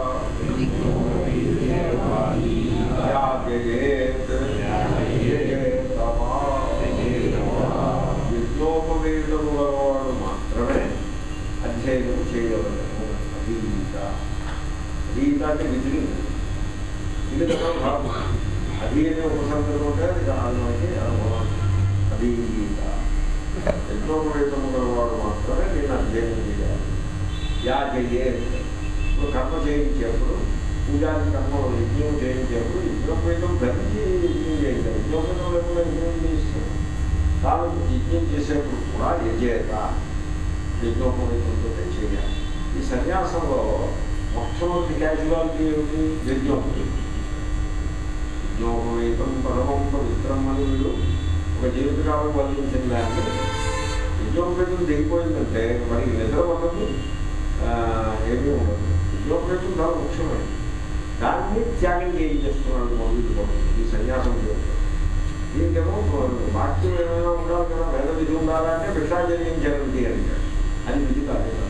యజ్ఞోపవేదము గలవాడు మాత్రమే అధ్యయనం చేయగలము అధీత అధీత అంటే విధులు ఇది కదా భాగం అధీన ఉపసంగం ఉంటే అది కారణమైతే అనుభవం అధీత యజ్ఞోపవేదము గలవాడు మాత్రమే నేను అధ్యయనం చేయాలి యా చెయ్యే ఇప్పుడు కర్మ చేయించేప్పుడు పూజాది కర్మ యజ్ఞం చేయించేప్పుడు యజ్ఞోపవేదం ధరించి యజ్ఞం చేయించాలి యజ్ఞ యజ్ఞోపేతం లేకుండా యజ్ఞం చేస్తాడు తాను యజ్ఞం చేసేప్పుడు కూడా యజేత యజ్ఞోపేతంతో చేయాలి ఈ సన్యాసంలో మొట్టమొదటి క్యాజువాలిటీ ఏమిటి యజ్ఞోపేతం యజ్ఞోపేతం పరమం పవిత్రం అని వీడు ఒక జీవితకాలం వర్ణించిన దాన్ని యజ్ఞోపేతం దిగిపోయిందంటే మనకి నిద్ర ఉండదు ఆ, ఏమీ ఉండదు యజ్ఞోపేతం చాలా ముఖ్యమైనది దాన్ని త్యాగం చేయించేస్తున్నాడు మొదలు ఈ సన్యాసం జీవితం దీనికేమో వాక్యం ఏమైనా ఉండాలి కదా వేద విధి ఉండాలా అంటే భిక్షాచర్యం చేయాలి అంటాడు అది విధి కాదు కదా.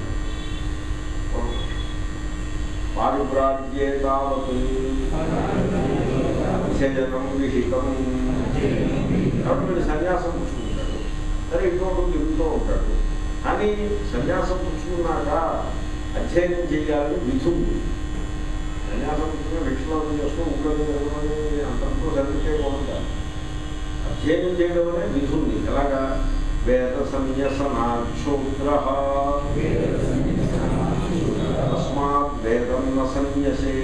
పారిప్రాజ్యే తావత్ విసర్జనం విహితం కాబట్టి వీడు సన్యాసం పుచ్చుకుంటాడు సరే ఇంకొకరు తిరుగుతూ ఉంటాడు కానీ సన్యాసం పుచ్చుకున్నాక అధ్యయనం చేయాలని విధి ఉంది సన్యాసం పుచ్చుకుని భిక్షలోకం చేస్తూ ఉద్యోగం జరగమని అంతకు జరిగితే బాగుంటారు అధ్యయనం చేయడం అనే విధి ఉంది ఎలాగా వేద సన్యసనాక్షోగ్ర తస్మాత్ వేదం న సన్యసే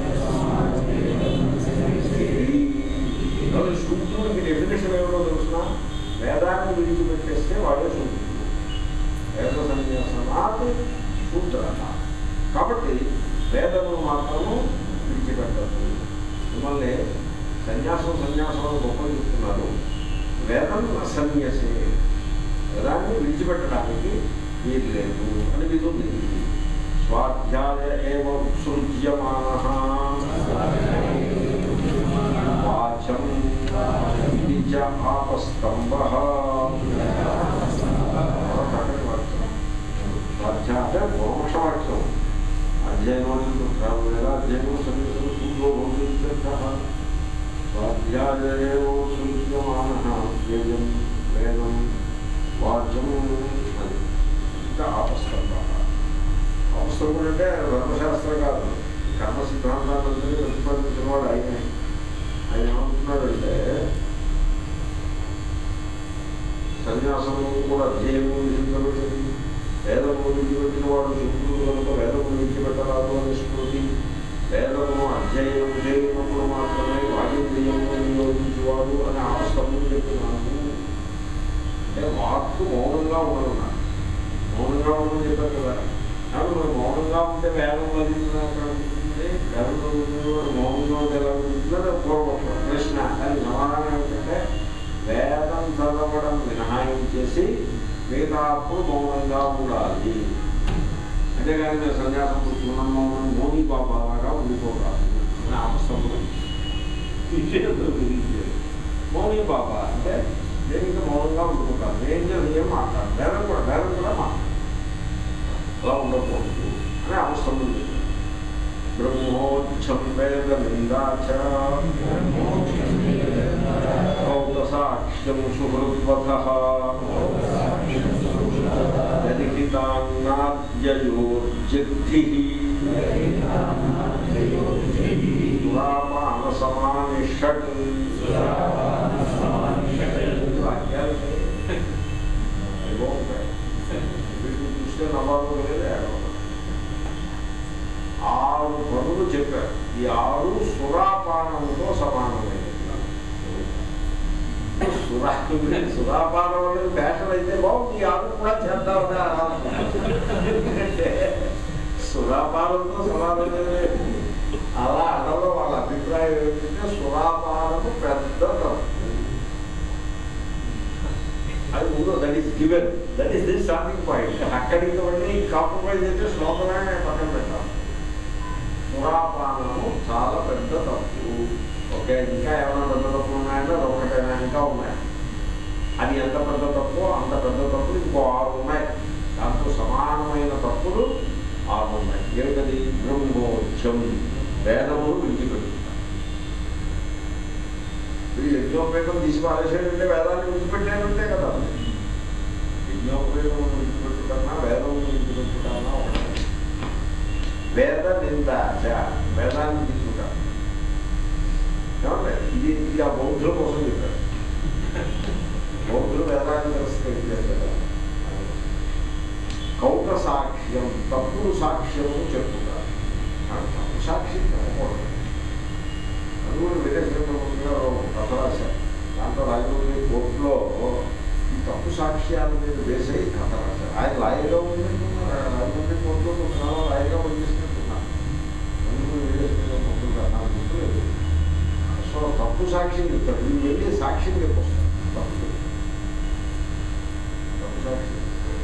కాబట్టి శూద్రుడికి డెఫినేషన్ ఏమిటో తెలుసిన వేదాన్ని విడిచిపెట్టేస్తే వాడే శూద్రుడు వేద సన్యాసనాత్ శూద్ర కాబట్టి వేదమును మాత్రము విడిచిపెట్టదు మిమ్మల్ని సన్యాసం సన్యాసం అని గొప్ప చెప్తున్నారు వేదం సన్యాసే వేదాన్ని విడిచిపెట్టడానికి వీలు లేదు అని విధి ఉంది స్వాధ్యాయ ఏవ ఉత్సృజ్యమాన వాచం ఇది చ ఆపస్తంభ స్వాధ్యాయ అంటే మోక్షవాక్యం అధ్యయనం లేదా అధ్యయనం సన్నిహితం సూర్యో భౌతిక స్వాధ్యాయేవో సూచ్యమాన వేదం వేదం వాద్యం అది ఇంకా ఆపస్తంభ ఆపస్తంభుడు అంటే ధర్మశాస్త్రం కాదు కర్మ సిద్ధాంతాలందరినీ ప్రతిపాదించిన వాడు ఆయనే ఆయన ఏమంటున్నాడంటే సన్యాసము కూడా అధ్యయనం విధించబడింది వేదము విడిచిపెట్టిన వాడు శుద్ధుడు కనుక వేదము విడిచిపెట్టరాదు అని స్మృతి వేదము అధ్యయనం చేయనప్పుడు మాత్రమే వాయుద్యము వినియోగించేవాడు అని ఆస్తము చెప్తున్నాను అంటే వాక్కు మౌనంగా ఉండనున్నాడు మౌనంగా ఉండని చెప్పారు కదా కాబట్టి మరి మౌనంగా ఉంటే వేదం వదిలింది వేదంలో ఉండేవాడు మౌనంగా ఉంటే ఎలా ఉంటుందో పూర్వపక్షం ప్రశ్న దాని సమాధానం ఏమిటంటే వేదం చదవడం మినహాయించేసి మిగతా అప్పుడు మౌనంగా ఉండాలి అంతేగాని నేను సన్యాసం పుచ్చుకున్నాం మౌనం మోదీ బాబాగా ఉండిపోరాదు అని ఆపస్తంలో మౌని బాబా అంటే నేను ఇంకా మౌనంగా ఉండిపోతాను నేను చేయాలి ఏం మాట్లాడు వేదం కూడా వేదం కూడా మాట్లాడు అలా ఉండకూడదు అని ఆపస్తంభం చెప్పారు బ్రహ్మోచ్చం వేద నిందాచ సాక్ష్యం సుహృద్వత యదిహితాన్నాద్యయోర్జద్ధి పురాపాన సమాని షట్ వాక్యాలు బాగుంటాయి వీటిని చూస్తే నవ్వాలో లేదు ఏడవలో. ఆరు పనులు చెప్పారు ఈ ఆరు సురాపానంతో సమానమైనది సురా సురాపానం అనేది ఫ్యాషన్ అయితే బాగుంది ఈ ఆరు కూడా చేద్దామని ఎందుకంటే సురాపానంతో సమానమైనది అలా అనలో వాళ్ళ అభిప్రాయం ఏమిటంటే సురాపానము పెద్ద తప్పు అది ముందు that is given that is this starting point అక్కడికి వెళ్ళి కాంప్రమైజ్ అయితే శ్లోకమే పక్కన పెట్టాం సురాపానము చాలా పెద్ద తప్పు ఓకే ఇంకా ఏమైనా పెద్ద తప్పులు ఉన్నాయంటే అది ఒకటైనా ఇంకా ఉన్నాయి అది ఎంత పెద్ద తప్పు అంత పెద్ద తప్పులు ఇంకో ఆరు ఉన్నాయి దాంతో సమానమైన తప్పులు ఆరు ఉన్నాయి ఏమిటది బ్రహ్మోత్యం వేదములు విడిచిపెట్టుకుంటారు వీళ్ళు యజ్ఞోపేతం తీసి పారేసేటంటే వేదాన్ని విడిచిపెట్టేటంటే కదా యజ్ఞోపేతం విడిచిపెట్టుకన్నా వేదం విడిచిపెట్టుకన్నా ఒకటే. వేద నింద చ, వేదాన్ని తీసుకుంటా ఏమంటే ఇది ఇది ఆ బౌద్ధుల కోసం చెప్పారు బౌద్ధులు వేదాన్ని తెలుసుకుంటారు కదా కౌట సాక్ష్యం తప్పుడు సాక్ష్యము చెప్పుతారు తప్పు సాక్షి చెప్పకూడదు అందువల్ల విదేశంలో కథ రాశారు సాక్ష్యం చెప్తారు వీళ్ళు వెళ్ళి సాక్ష్యం చెప్పొస్తారు తప్పు తప్పు సాక్ష్యం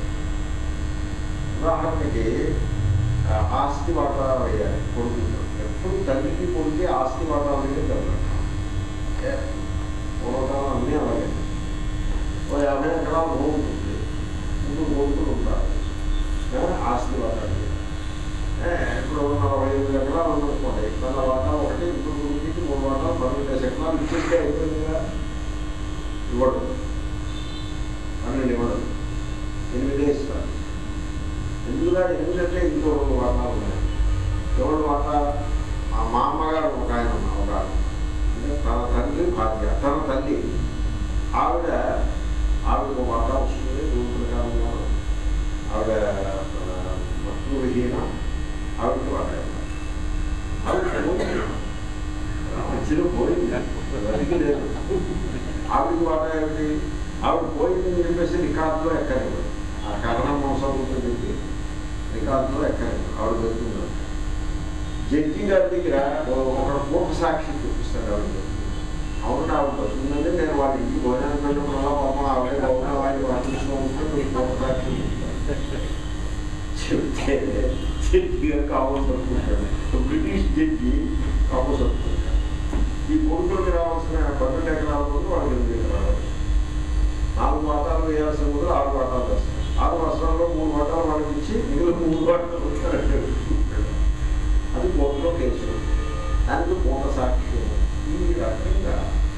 ఉదాహరణకి ఆ, ఆస్తి వాటా వేయాలి కొడుకు ఎప్పుడు తల్లికి కొడుకు ఆస్తి వాటా వేయడం కదా పూర్వకాలం అన్నీ అలాగే ఓ యాభై ఎకరాలు భూమి ఉంటుంది ముగ్గురు కొడుకులు ఉంటారు ఏ, ఆస్తి వాటా వేయాలి. ఏ, ఇప్పుడు నలభై ఐదు ఎకరాలు ఉందనుకోండి తన వాటా ఒకటి ఇప్పుడు కొడుకుకి మూడు వాటాలు పన్నెండు ఎకరాలు ఇచ్చేస్తే అయిపోయిందిగా ఇవ్వడం పన్నెండు ఇవ్వడం ఎనిమిదే ఇస్తారు ఎందుకుగా ఎందుకంటే ఇంకో రెండు వాటాలు ఉన్నాయి ఎవరు వాటా ఆ మా అమ్మగారు ఒక ఆయన ఉన్నారు ఒక ఆయన. అంటే తన తల్లి భార్య తన తల్లి ఆవిడ ఆవిడకు వాటా వస్తుంది రూల్ ప్రకారంగా ఆవిడ భక్తులు విహీన ఆవిడకి వాటా ఇవ్వాలి. ఆవిడ పోయింది వచ్చిన పోయింది బతికి లేదు ఆవిడకి వాటా ఏమిటి ఆవిడ పోయిందని చెప్పేసి రికార్డులో ఎక్కలేదు ఆ కారణం మోసం ఉంటుంది రికార్డులో ఎక్కలేదు ఆవిడ బతుకున్నారు జడ్జి గారి దగ్గర ఒక కోర్టు సాక్షి చూపిస్తాడు ఆవిడ అవును ఆవిడ బతుకుందంటే నేను వాళ్ళ ఇంటికి భోజనం పెట్టడం వల్ల పాపం ఆవిడ అవునా వాళ్ళు వాటిస్తూ ఉంటే నేను కోర్టు సాక్షి చూపిస్తాను చెప్తే జడ్జి గారు కావాల్సి అనుకుంటాడు బ్రిటిష్ జడ్జి కావాల్సి అనుకుంటాడు ఈ కొడుకులకి రావాల్సిన పన్నెండు ఎకరాల ముందు వాళ్ళు ఎనిమిది ఎకరాలు నాలుగు వాటాలు వేయాల్సిన ముందు ఆరు వాటాలు వేస్తారు ఆరు వర్షాల్లో మూడు వాటాలు వాళ్ళకి ఇచ్చి మిగిలిన మూడు వాటాలు ఉంటారంటే అది కోర్టులో కేసు దానికి పూట సాక్ష్యం ఈ రకంగా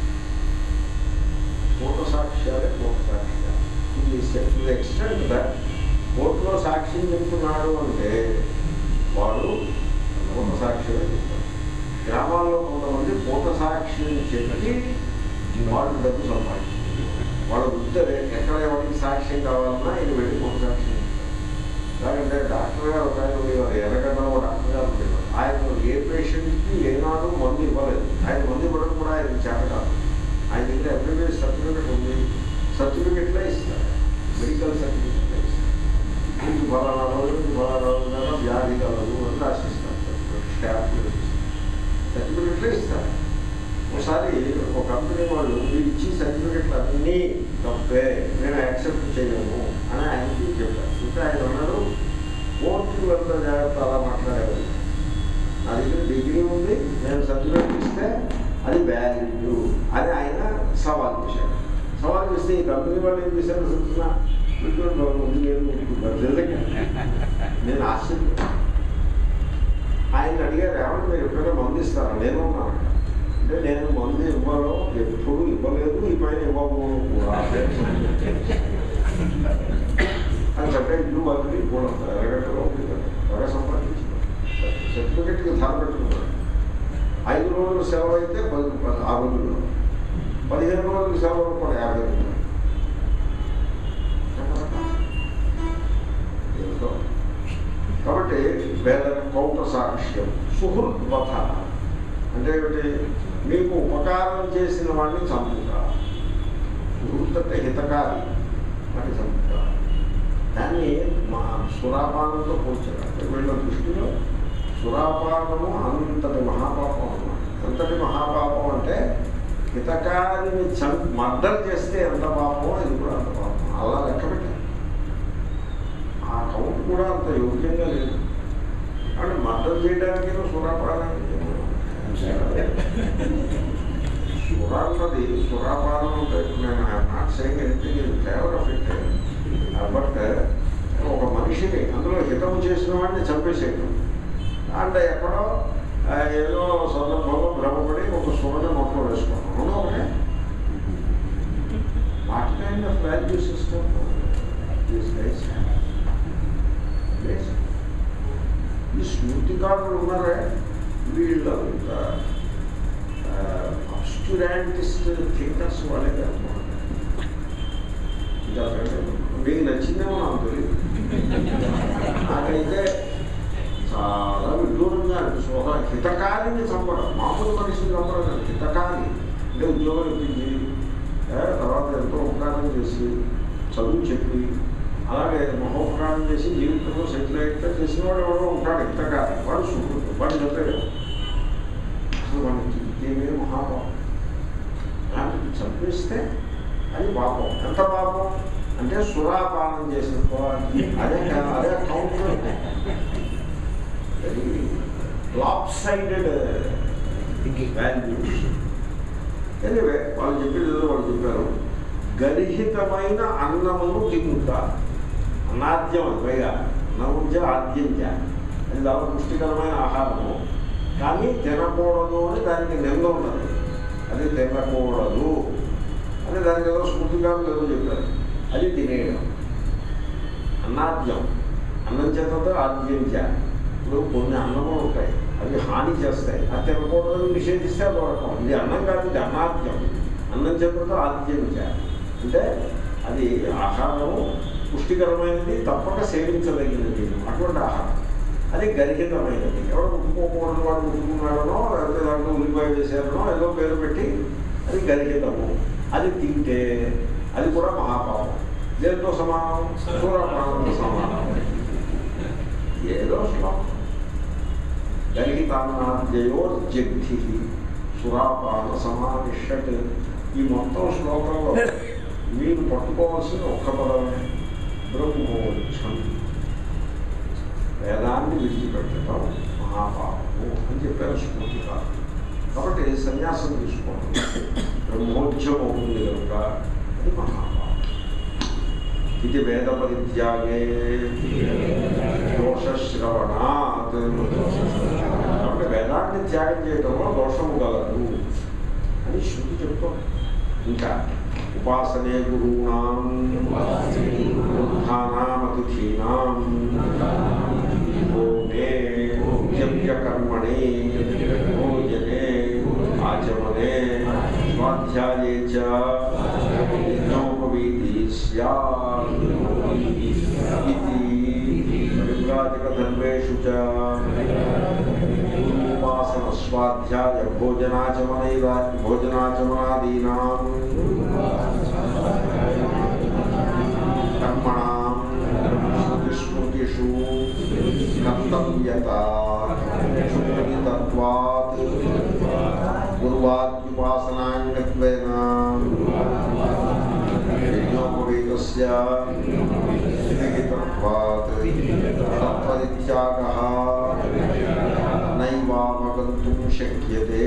పూట సాక్ష్యాలే పూట సాక్ష్యాలు ఇది ఎక్స్టెంట్ దట్ కోర్టులో సాక్ష్యం చెప్తున్నాడు అంటే వాడు పూట సాక్ష్యమే చెప్తాడు గ్రామాల్లో కొంతమంది పూట సాక్ష్యం చెప్పి వాళ్ళు డబ్బు సంపాదించారు వాళ్ళ వృత్తి ఎక్కడ ఎవరికి సాక్ష్యం కావాలన్నా ఇది వెళ్ళి పూట సాక్ష్యం చెప్తారు లేదంటే డాక్టర్ గారు ఒక ఆయన ఉండేవారు ఎర్రగడ్డలో ఒక డాక్టర్ గారు ఉండేవారు ఆయన ఏ పేషెంట్కి ఏనాడు మందు ఇవ్వలేదు ఆయన మందు ఇవ్వడం కూడా ఆయన చేత కాదు ఆయన దగ్గర ఎంబీబీఎస్ సర్టిఫికెట్ ఉంది సర్టిఫికెట్లే ఇస్తారు మెడికల్ సర్టిఫికెట్లే ఇస్తారు మీకు ఫలానా రోజు మీకు ఫలానా రోజు దాకా వ్యాధి కలదు అని రాసిస్తారు స్టాఫ్ సర్టిఫికెట్లే ఇస్తారు ఒకసారి ఒక కంపెనీ వాళ్ళు మీరు ఇచ్చి సర్టిఫికెట్లు అన్నీ తప్పే నేను యాక్సెప్ట్ చేయను అని ఆయనకి చెప్పారు ఇంకా ఆయన అన్నాడు కోర్టుకి వెళ్తా జాగ్రత్త అలా మాట్లాడేవారు నా దగ్గర డిగ్రీ ఉంది నేను సర్టిఫికెట్ ఇస్తే అది వ్యాలిడ్ అని ఆయన సవాల్ చేశాడు సవాల్ చేస్తే ఈ కంపెనీ వాళ్ళు ఏం చేశారు చూస్తున్నా వీటిలో ఉంది లేదు అనుకుంటున్నారు. నిజంగా నేను ఆశ్చర్యం ఆయన అడిగారు ఏమన్నా మీరు ఎప్పుడైనా మందు ఇస్తారా నేను ఉన్నాను అంటే నేను మందు ఇవ్వలో ఎప్పుడు ఇవ్వలేదు ఈ పైన ఇవ్వము కూడా అని చెప్పే ఇల్లు బదిలీ కూడా ఎరగట్టలో ఉంది కదా బాగా సంపాదించుకున్నాడు సర్టిఫికెట్కి ధర పెట్టుకున్నాడు ఐదు రోజుల సెలవు అయితే పది పది- ఆరు రోజులు పదిహేను రోజుల సెలవు కూడా యాభై రోజులు ఏమిటో. కాబట్టి వేద కౌట సాక్ష్యం సుహృద్వత అంటే ఏమిటి మీకు ఉపకారం చేసిన వాడిని చంపుట సుహృత్ అంటే హితకారి వాడిని చంపుట దాన్ని మా సురాపానంతో పోల్చారు అంటే వీళ్ళ దృష్టిలో సురాపానము అంతటి మహాపాపం అన్నమాట ఎంతటి మహాపాపం అంటే హితకారిని చం మర్డర్ చేస్తే ఎంత పాపమో ఇది కూడా అంత పాపం అలా లెక్క పెట్టారు ఆ కౌంట్ కూడా అంత యోగ్యంగా లేదు అంటే మర్డర్ చేయడానికి సురాపానానికి సురాన్నది సురాపానం అంటే నేను not saying anything favour of it but ఒక మనిషిని అందులో హితం చేసిన వాడిని చంపేసేయడం అంటే ఎక్కడో ఆ, ఏదో సందర్భంలో భ్రమపడి ఒక సువర్ణ మొక్కలు వేసుకోవడం అవునా ఒకటే what kind of value system these guys ఈ స్మృతికారులు ఉన్నారే వీళ్ళంతా అబ్స్క్యురాంటిస్ట్ థింకర్స్ వాళ్ళే కాదు ఇంకా మీకు నచ్చిందేమో నాకు తెలియదు నాకైతే చాలా విడ్డూరంగా అనిపిస్తుంది ఒక హితకారిని చంపడం మామూలు మనిషిని చంపడం కాదు హితకారి అంటే ఉద్యోగం ఇప్పించి ఏ, తర్వాత ఎంతో ఉపకారం చేసి చదువు చెప్పి అలాగే మహోపకారం చేసి జీవితంలో సెటిల్ అయితే చేసిన వాడు ఎవడో ఉంటాడు హితకారి వాడు సుఖుడు వాడు చెప్పాడు అసలు వాడికి ఏమే మహాపాపం సేవిస్తే అది పాపం ఎంత పాపం అంటే సురాపానం చేసినప్పుడు అదే కా- అదే count very lopsided values anyway వాళ్ళు చెప్పేది ఏదో వాళ్ళు చెప్పారు గరిహితమైన అన్నమును తినుట అన్నాద్యం అది పైగా అన్నముంచ ఆద్యంచ అది చాలా పుష్టికరమైన ఆహారము కానీ తినకూడదు అని దానికి నింద ఉన్నది అది తినకూడదు అని దానికి ఏదో స్మృతికాలు ఏదో చెప్పారు అది తినేయడం అన్నాద్యం అన్నం చేతతో ఆద్యంచ ఇప్పుడు కొన్ని అన్నములు ఉంటాయి అవి హాని చేస్తాయి అది తినకూడదని నిషేధిస్తే అది రకం ఇది అన్నం కాదు ఇది అన్నాద్యం అన్నం చేతతో ఆద్యంచ అంటే అది ఆహారము పుష్టికరమైనది తప్పక సేవించదగినది అటువంటి ఆహారం అది గరిహితమైనది ఎవరు ముట్టుకోకూడదు వాడు ముట్టుకున్నాడనో లేకపోతే దాంట్లో ఉల్లిపాయ వేసారనో ఏదో పేరు పెట్టి అది గరిహితము అది తింటే అది కూడా మహాపాపం దేంతో సమానం సూర్యపానంతో సమానం ఏదో శ్లోకం గరిహితాన్నాద్యయో జగ్ధి సురాపాన సమానిషట్ ఈ మొత్తం శ్లోకంలో మీరు పట్టుకోవాల్సిన ఒక్క పదమే బ్రహ్మోచ్చం వేదాన్ని విడిచిపెట్టడం మహాపాపము అని చెప్పారు స్మృతి కాదు కాబట్టి సన్యాసం తీసుకోవడం బ్రహ్మోచ్చం అవుతుంది కనుక అది మహాపాపం ఇది వేద పరిత్యాగే దోషశ్రవణాత్ కాబట్టి వేదాన్ని త్యాగం చేయడంలో దోషము గలదు అని శృతి చెప్తాం ఇంకా ఉపాసనే గురూణాం వృద్ధానామతిథీనాం హోమే యజ్ఞకర్మణి భోజనే ఆచమనే స్వాధ్యాయే చ యజ్ఞోపవీతి స్యాత్ ఇది పరివ్రాజకధర్మేషు చ ఉపాసన స్వాధ్యాయ భోజనాచమనైవ భోజనాచమనాదీనాం కర్మణాం స్మృతిస్మృతిషు కర్తవ్యత సుకృతత్వాత్ గురువాద్యుపాసనాంగత్వేన యజ్ఞోపవేతస్య విహితత్వాత్ తత్పరిత్యాగः నైవావగంతుం శక్యతే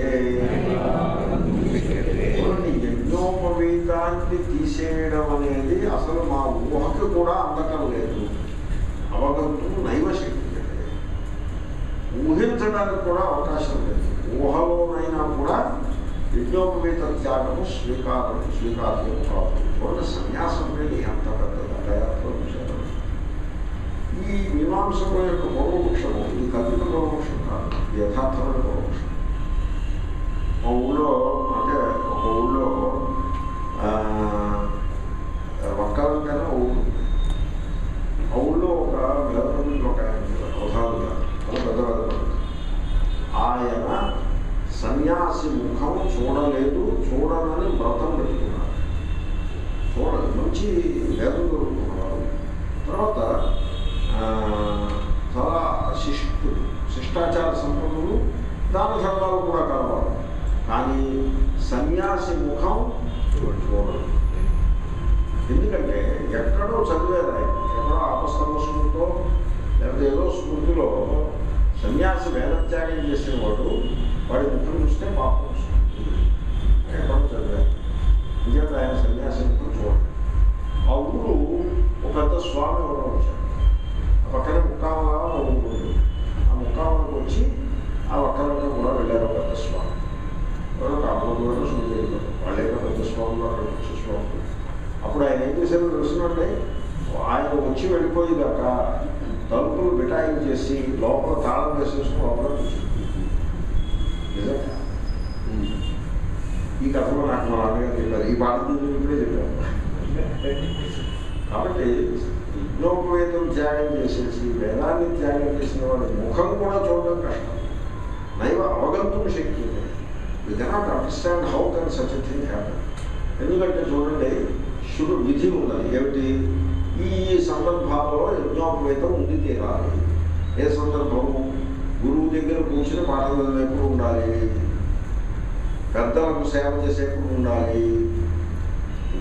చూడండి, యజ్ఞోపవీతాన్ని తీసేయడం అనేది అసలు మా ఊహకు కూడా అందటం లేదు అవగంతుం నైవ శక్యతే ఊహించడానికి కూడా అవకాశం లేదు ఊహలోనైనా కూడా యజ్ఞోపవీత త్యాగము స్వీకారం స్వీకార్యం కాదు చూడండి సన్యాసం అనేది ఎంత పెద్ద దయాత్మ విషయం ఈ మీమాంసకుల యొక్క పూర్వపక్షము ఇది కల్పిత పూర్వపక్షం కాదు ఇది యథార్థమైన పూర్వపక్షం మా ఊళ్ళో అంటే ఒక ఊళ్ళో ఒక్కరికైనా ఊరు ఉంది. ఆ ఊళ్ళో ఒక వేదపండి ఒక ఆయన అవధాలు గారు అది పెద్ద వేదపండి ఆయన సన్యాసి ముఖం చూడలేదు చూడనని వ్రతం పెట్టుకున్నారు చూడదు మంచి వేదం దొరుకుతున్నారు తర్వాత ఆ, చాలా శిష్టుడు శిష్టాచార సంపన్నులు దాన ధర్మాలు కూడా కావాలి కానీ సన్యాసి ముఖం చూడదు ఎందుకంటే ఎక్కడో చదివేది ఆయన ఎక్కడో ఆపస్తమ స్మృతిలో లేకపోతే ఏదో స్మృతిలో సన్యాసి వేదత్యాగం చేసిన వాడు వాడి ముఖం చూస్తే పాపం వస్తుంది ఎక్కడో చదివారు ఇంకేత ఆయన సన్యాసి ముఖం చూడండి ఆ ఊరు ఒక పెద్ద స్వామి ఎవరో వచ్చారు ఆ పక్కనే ముక్కామలా ఉంటుంది ఆ ముక్కామలకు వచ్చి ఆ ఒక్కరిలో కూడా వెళ్ళారు ఒక పెద్ద స్వామి ఎవరో కామలు గారు సుందరి గారు వాళ్ళే ఒక పెద్ద స్వాములు అక్కడ వచ్చే స్వామి అప్పుడు ఆయన ఏం చేశారో తెలుసునంటే ఆయన వచ్చి వెళ్ళిపోయేదాకా తలుపులు బిటాయించేసి లోపల తాళం వేసేసుకుని లోపల కూర్చుంది నిజంగా ఈ కథలో నాకు మా నాన్నగారు చెప్పారు ఈ పాట నేను ఇప్పుడే చెప్పాను కాబట్టి యజ్ఞోపవేతం త్యాగం చేసేసి వేదాన్ని త్యాగం చేసిన వాడి ముఖం కూడా చూడడం కష్టం నైవ అవగంతం శక్తి you cannot understand how can such thing happen ఎందుకంటే చూడండి శుడు విధి ఉన్నది ఏమిటి ఈ సందర్భాలలో యజ్ఞోపవేతం ఉంది తీరాలి ఏ సందర్భము గురువు దగ్గర కూర్చుని పాఠం చదివేప్పుడు ఉండాలి పెద్దలకు సేవ చేసేప్పుడు ఉండాలి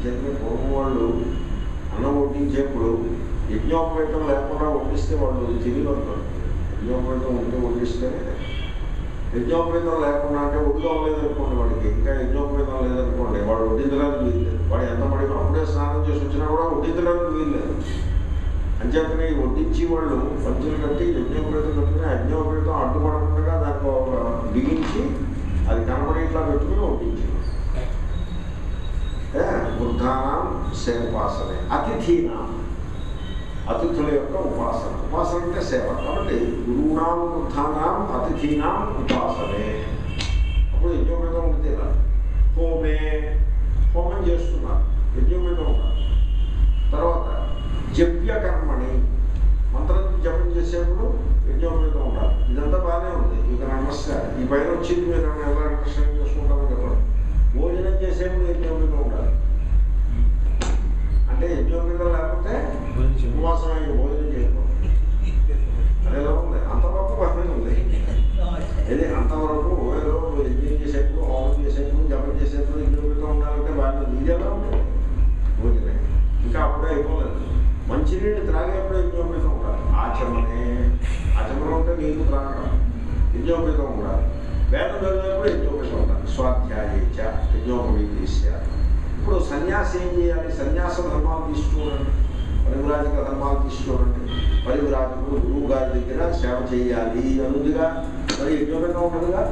అంచేతనే పూర్వం వాళ్ళు అన్నం వడ్డించేప్పుడు యజ్ఞోపవేతం లేకుండా వడ్డిస్తే వాళ్ళు తిరిగి వస్తారు యజ్ఞోపవేతం ఉంటే వడ్డిస్తేనే యజ్ఞోపవేతం లేకుండా అంటే ఒడిగా లేదనుకోండి వాడికి ఇంకా యజ్ఞోపవేతం లేదనుకోండి వాడు వడ్డించడానికి వీల్లేదు వాడు ఎంత పడి అప్పుడే స్నానం చేసి వచ్చినా కూడా వడ్డించడానికి వీల్లేదు అంచేతనే ఈ వడ్డించి వాళ్ళు పంచులు కట్టి యజ్ఞోపవేతం కట్టుకుని అజ్ఞోపవేతం అడ్డుపడకుండా దానికి ఒక బిగించి అది కనపడేట్లా పెట్టుకుని వడ్డించి వృద్ధానం సేవాసనే అతిథీనాం అతిథుల యొక్క ఉపాసన ఉపాసన అంటే సేవ కాబట్టి గురువునాం వృద్ధానాం అతిథీనాం ఉపాసనే అప్పుడు యజ్ఞోపేతం ఉంది కదా హోమే హోమం చేస్తున్నారు యజ్ఞోపేతం ఉండాలి తర్వాత జప్య కర్మని మంత్రం జపం చేసేప్పుడు యజ్ఞోపేతం ఉండాలి ఇదంతా బాగానే ఉంది ఇక నమస్కారం ఈ పైన వచ్చింది మీరు ఎలా అండర్స్టాండ్ చేసుకుంటారో చెప్పండి భోజనం చేసేప్పుడు యజ్ఞోపేతం ఉండాలి అంటే యజ్ఞోపేతం లేకపోతే ఉపవాసం అయ్యి భోజనం చేయకూడదు అదేలా ఉంది అంతవరకు బాగానే ఉంది ఇది అంతవరకు ఏదో యజ్ఞం చేసేప్పుడు హోమం చేసేప్పుడు జపం చేసేప్పుడు యజ్ఞోపేతం ఉండాలంటే బాగానే ఉంది ఇది ఎలా ఉంటుంది భోజనం ఇంకా అప్పుడే అయిపోలేదు మంచినీళ్ళు త్రాగేప్పుడు యజ్ఞోపేతం ఉండాలి ఆచమనే ఆచమనం అంటే నీళ్ళు త్రాగడం యజ్ఞోపేతం ఉండాలి వేదం చదివేప్పుడు యజ్ఞోపేతం ఉండాలి స్వాధ్యాయేచ యజ్ఞోపవీతీస్య ఇప్పుడు సన్యాసి ఏం చేయాలి సన్యాస ధర్మాలు తీసుకోరండి పరివిరాజక ధర్మాలు తీసుకోరండి పరివిరాజకుడు గురువు గారి దగ్గర సేవ చేయాలి అనుందిగా మరి యజ్ఞోపేతం ఉండదుగా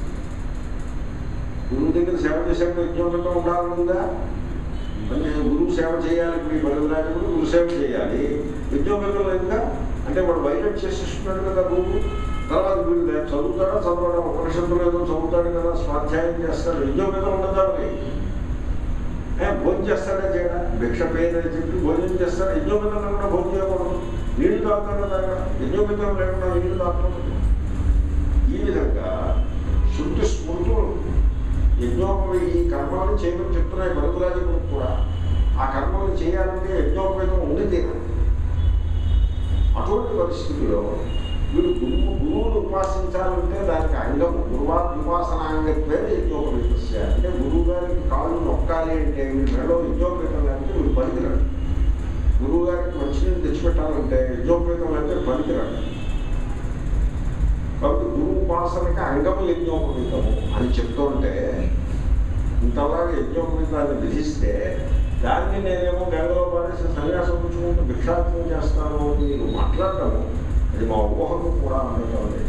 గురువు దగ్గర సేవ చేసేప్పుడు యజ్ఞోపేతం ఉండాలనుందా మరి నేను గురువు సేవ చేయాలి ఇప్పుడు ఈ పరివిరాజకుడు గురు సేవ చేయాలి యజ్ఞోపేతం లేదుగా అంటే వాడు వైలెట్ చేసేస్తున్నాడు కదా గురువు తర్వాత వీడు రేపు చదువుతాడా చదవడా ఉపనిషత్తులు ఏదో చదువుతాడు కదా స్వాధ్యాయం చేస్తాడు యజ్ఞోపేతం ఉండదా మరి ఏ, భోజనం చేస్తాడా చేయడా భిక్ష పేదని చెప్పి భోజనం చేస్తాడా యజ్ఞోపేతం లేకుండా భోజనం చేయకూడదు నీళ్లు తాగుతాడా తాగడా యజ్ఞోపేతం లేకుండా నీళ్లు తాగకూడదు ఈ విధంగా శుద్ధి స్మృతులు యజ్ఞోపవి ఈ కర్మలను చేయమని చెప్తున్నాయి భరతురాజులకు కూడా ఆ కర్మలను చేయాలంటే యజ్ఞోపేతం ఉండి తీరాలి అటువంటి పరిస్థితిలో వీడు గురువు గురువును ఉపాసించాలంటే దానికి అంగము గురువా ఉపాసన అంగత్వే యజ్ఞోపేతస్య అంటే గురువు గారికి కాళ్ళు నొక్కాలి అంటే వీడి మెడలో యజ్ఞోపేతం లేకపోతే వీడు పనికిరాడు గురువు గారికి మంచినీళ్ళు తెచ్చిపెట్టాలంటే యజ్ఞోపేతం లేకపోతే పనికిరాడు కాబట్టి గురు ఉపాసనకి అంగము యజ్ఞోపవీతము అని చెప్తుంటే ఇంతలాగా యజ్ఞోపవీతాన్ని విధిస్తే దాన్ని నేనేమో గంగలో పారేసి సన్యాసం పుచ్చుకుంటూ భిక్షాటనం చేస్తాను అని నేను మాట్లాడటము అది మా ఊహకు కూడా అందటం లేదు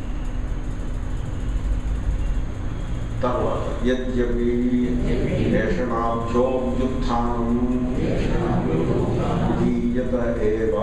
తర్వాత యద్యపి ఏషణాభ్యోత్థానం విధీయత ఏవా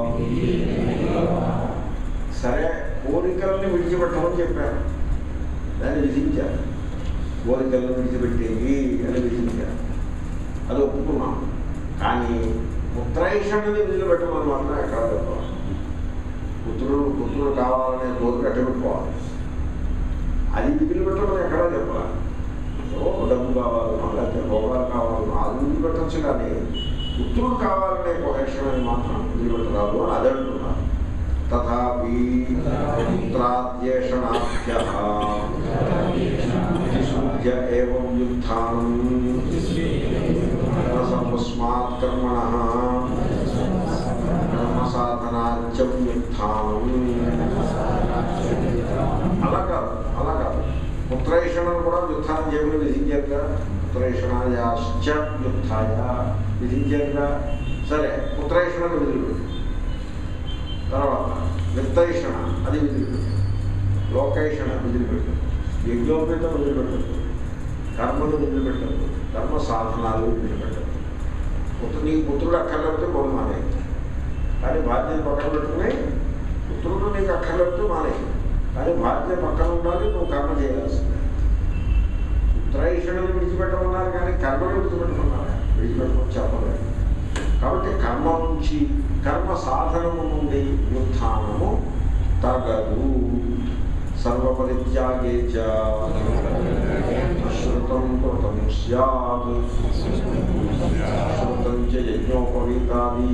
సరే కోరికలను విడిచిపెట్టమని చెప్పారు దాన్ని విధించారు కోరికలను విడిచిపెట్టేవి అని విధించారు అది ఒప్పుకున్నాం కానీ పుత్రైషణని వదిలిపెట్టమని మాత్రం ఎక్కడ చెప్పాలి పుత్రుడు పుత్రుడు కావాలనే కోరిక అట్టబెట్టుకోవాలి అది వదిలిపెట్టమని ఎక్కడా చెప్పాలి సో డబ్బు కావాలన్నా లేకపోతే భోగాలు కావాలన్నా అది వదిలిపెట్టచ్చు కానీ పుత్రుడు కావాలనే కోహేషణని మాత్రం వదిలిపెట్టరాదు అని అది అంటున్నారు తథాపి పుత్రాద్యేషణాభ్య విశుద్ధ్య ఏవం యుద్ధానం సర్వస్మాత్ కర్మణ కర్మ సాధనాచ్యం యుద్ధానం అలా కాదు అలా కాదు పుత్రైషణను కూడా యుద్ధాన్ని చేయమని విధించారుగా పుత్రైషణాయాశ్చ యుద్ధాయ విధించారుగా సరే పుత్రైషణను విధులు తర్వాత విత్తైషణ అది విధిపెట్టు లోకైషణ విధిపెట్టు యజ్ఞోపేతం వదిలిపెట్టదు కర్మలు వదిలిపెట్టదు కర్మ సాధనాలు వదిలిపెట్టదు పుత్రు నీకు పుత్రుడు అక్కర్లేకపోతే కొడు మానే కానీ బాధ్యత పక్కన పెట్టుకుని పుత్రుడు నీకు అక్కర్లేకపోతే మానే కానీ బాధ్యత పక్కన ఉండాలి నువ్వు కర్మ చేయాల్సిందే పుత్రైషణని విడిచిపెట్టమన్నారు కానీ కర్మను విడిచిపెట్టమన్నారు విడిచిపెట్టమని చెప్పలేదు కాబట్టి కర్మ నుంచి కర్మ సాధనము నుండి ఉత్థానము తగదు సర్వపరిత్యాగే చ శ్రుతం కృతం స్యాత్ శ్రుతం చ యజ్ఞోపవీతాది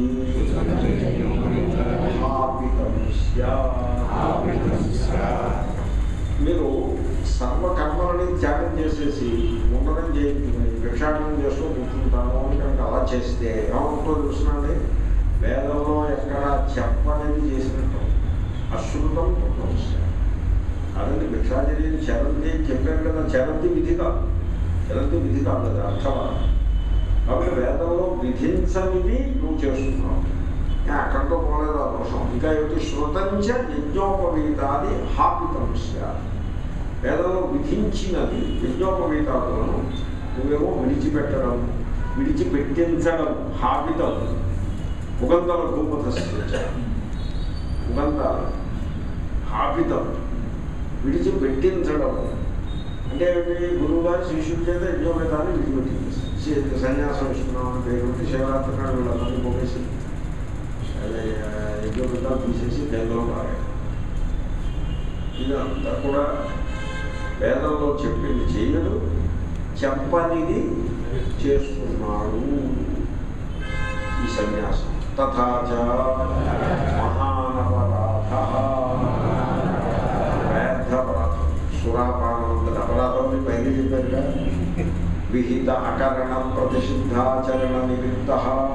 స్థాపితం స్యాత్ మీరు సర్వ కర్మల కర్మని త్యాగం చేసేసి ఉండడం చేయించుకుని భిక్షాటనం చేస్తూ కూర్చుంటాను అని కనుక అలా చేస్తే ఏమవుతుందో చూస్తున్నాండి వేదంలో ఎక్కడ చెప్పనేది చేసినట్టు అశ్రుతం సమస్య కాదండి భిక్షాచర్యం చరంతి అని చెప్పారు కదా చరంతి విధి కాదు చరంతి విధి కాదు అది అర్థవాదం కాబట్టి వేదంలో విధించనిది నువ్వు చేస్తున్నావు ఏ, అక్కడితో పోలేదు ఆ దోషం ఇంకా ఏమిటి శృతంచ యజ్ఞోపవీతాది హాపితం స్యాత్ వేదంలో విధించినది యజ్ఞోపవీతాదులను నువ్వేమో విడిచిపెట్టడం విడిచిపెట్టించడం హాపితం ఉగంతల భూపథ ఉగంతాలు హాపితం విడిచిపెట్టించడం అంటే ఏమిటి గురువు గారు శిష్యుడి చేత యజ్ఞోపేతాన్ని విడిచిపెట్టించేస్తారు సన్యాసం ఇస్తున్నామని పేరు పెట్టి శివరాత్రి నాడు వీళ్ళందరినీ పోగేసి అదే యజ్ఞోపేతాలు తీసేసి గంగలో పారాడు ఇదంతా కూడా వేదంలో చెప్పింది చేయడు చెప్పనిది చేస్తున్నాడు ఈ సన్యాసం తథాచ మహానపరాధ పెద్ద అపరాధం సురాపానం అంతటి అపరాధం మీకు పైన చెప్పారుగా విహిత అకరణ ప్రతిషిద్ధాచరణ నిమిత్త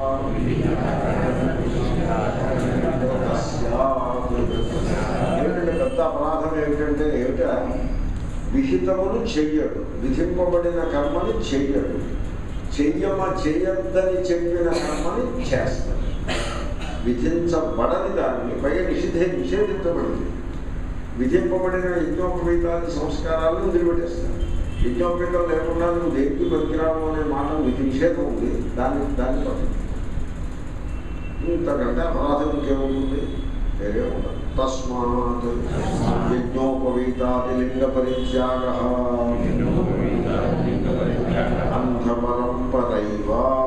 ఏమిటంటే పెద్ద అపరాధం ఏమిటంటే ఏమిటా విహితమును చెయ్యడు విధింపబడిన కర్మని చెయ్యడు చెయ్యమ చేయొద్దని చెప్పిన కర్మని చేస్తాడు విధించబడని దాన్ని పైగా నిషిద్ధే నిషేధించబడింది విధింపబడిన యజ్ఞోపవీతాది సంస్కారాలను వదిలిపెట్టేస్తాడు యజ్ఞోపవీతం లేకుండా నువ్వు దేనికి పనికిరావు అనే మాట విధి నిషేధం ఉంది దాన్ని దాన్ని పట్టింది ఇంతకంటే అపరాధం ఇంకేముంటుంది వేరే ఉండదు తస్మాత్ యజ్ఞోపవీతాది లింగ పరిత్యాగ అంధపరంపరైవ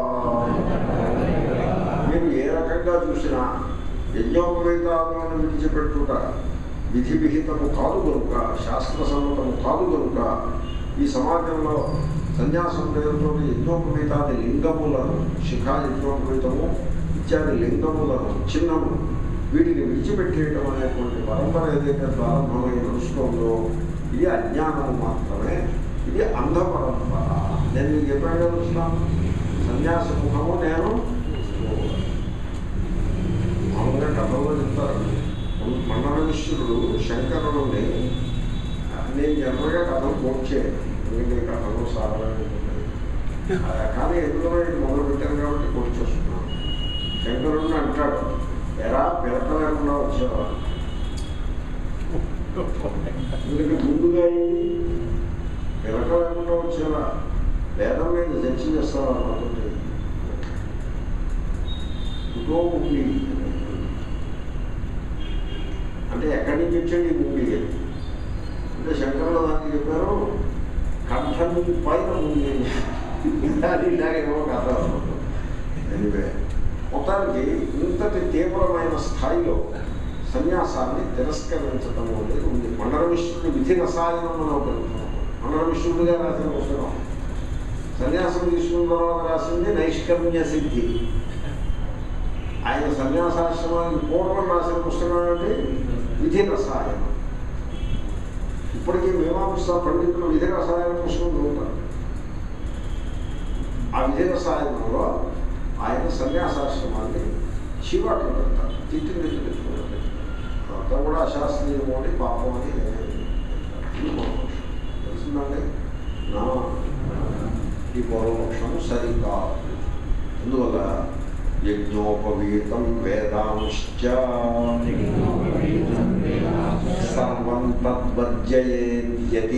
మీరు ఏ రకంగా చూసినా యజ్ఞోపవేతాలను విడిచిపెట్టుట విధి విహితము కాదు కనుక శాస్త్ర సమ్మతము కాదు కనుక ఈ సమాజంలో సన్యాసం పేరుతో యజ్ఞోపవేతాది లింగములను శిఖా యజ్ఞోపవేతము ఇత్యాది లింగములను చిన్నము వీటిని విడిచిపెట్టేయటం అనేటువంటి పరంపర ఏదైతే ప్రారంభమై నడుస్తుందో ఇది అజ్ఞానము మాత్రమే ఇది అంధ పరంపర నేను మీకు చెప్పాను కదా కృష్ణ సన్యాస ముఖము నేను మామూలుగా కథలో చెప్తారు మండలేశ్వరుడు శంకరుడిని నేను జనరల్గా కథలు కోట్ చేయను ఎందుకంటే కథలు సాధారణ కానీ ఎందులో ఇది మొదలు పెట్టాను కాబట్టి కోట్ చేస్తున్నాను శంకరుడిని అంటాడు ఎరా పిలక లేకుండా వచ్చేవా ఎందుకంటే ముందుగా అయింది పిలక లేకుండా వచ్చేవా వేదం మీద చర్చ చేస్తావా అనుకుంటే ఇంకో ముడి అంటే ఎక్కడి నుంచి వచ్చాడు ఈ ముడి అంటే శంకరులు దానికి చెప్పారు కంఠం పైన ఉంది అది ఇలాగేమో కథ ఎనివే మొత్తానికి ఇంతటి తీవ్రమైన స్థాయిలో సన్యాసాన్ని తిరస్కరించడం అనేది ఉంది మండల విష్ణుడు విధి రసాయనంలో గ్రంథం మండల విష్ణుడుగా రాసిన పుస్తకం సన్యాసం తీసుకున్న తర్వాత రాసింది నైష్కర్మ్య సిద్ధి ఆయన సన్యాసాశ్రమానికి పూర్వం రాసిన పుస్తకం ఏమిటి విధి రసాయనం ఇప్పటికీ మీమాంస పండితులు విధి రసాయన పుస్తకం చదువుతారు ఆ విధి రసాయనంలో ఆయన సన్యాసాశ్రమాన్ని చీవాట్లు పెడతారు తిట్టి తిట్టి పెట్టుకుంటారు అంతా కూడా అశాస్త్రీయము అని పాపం అని ఇది పూర్వపక్షం. తెలిసిందండి నా ఈ పూర్వపక్షము సరికాదు అందువల్ల యజ్ఞోపవీతం వేదాంశ్చ సర్వం తద్వర్జయేద్యతి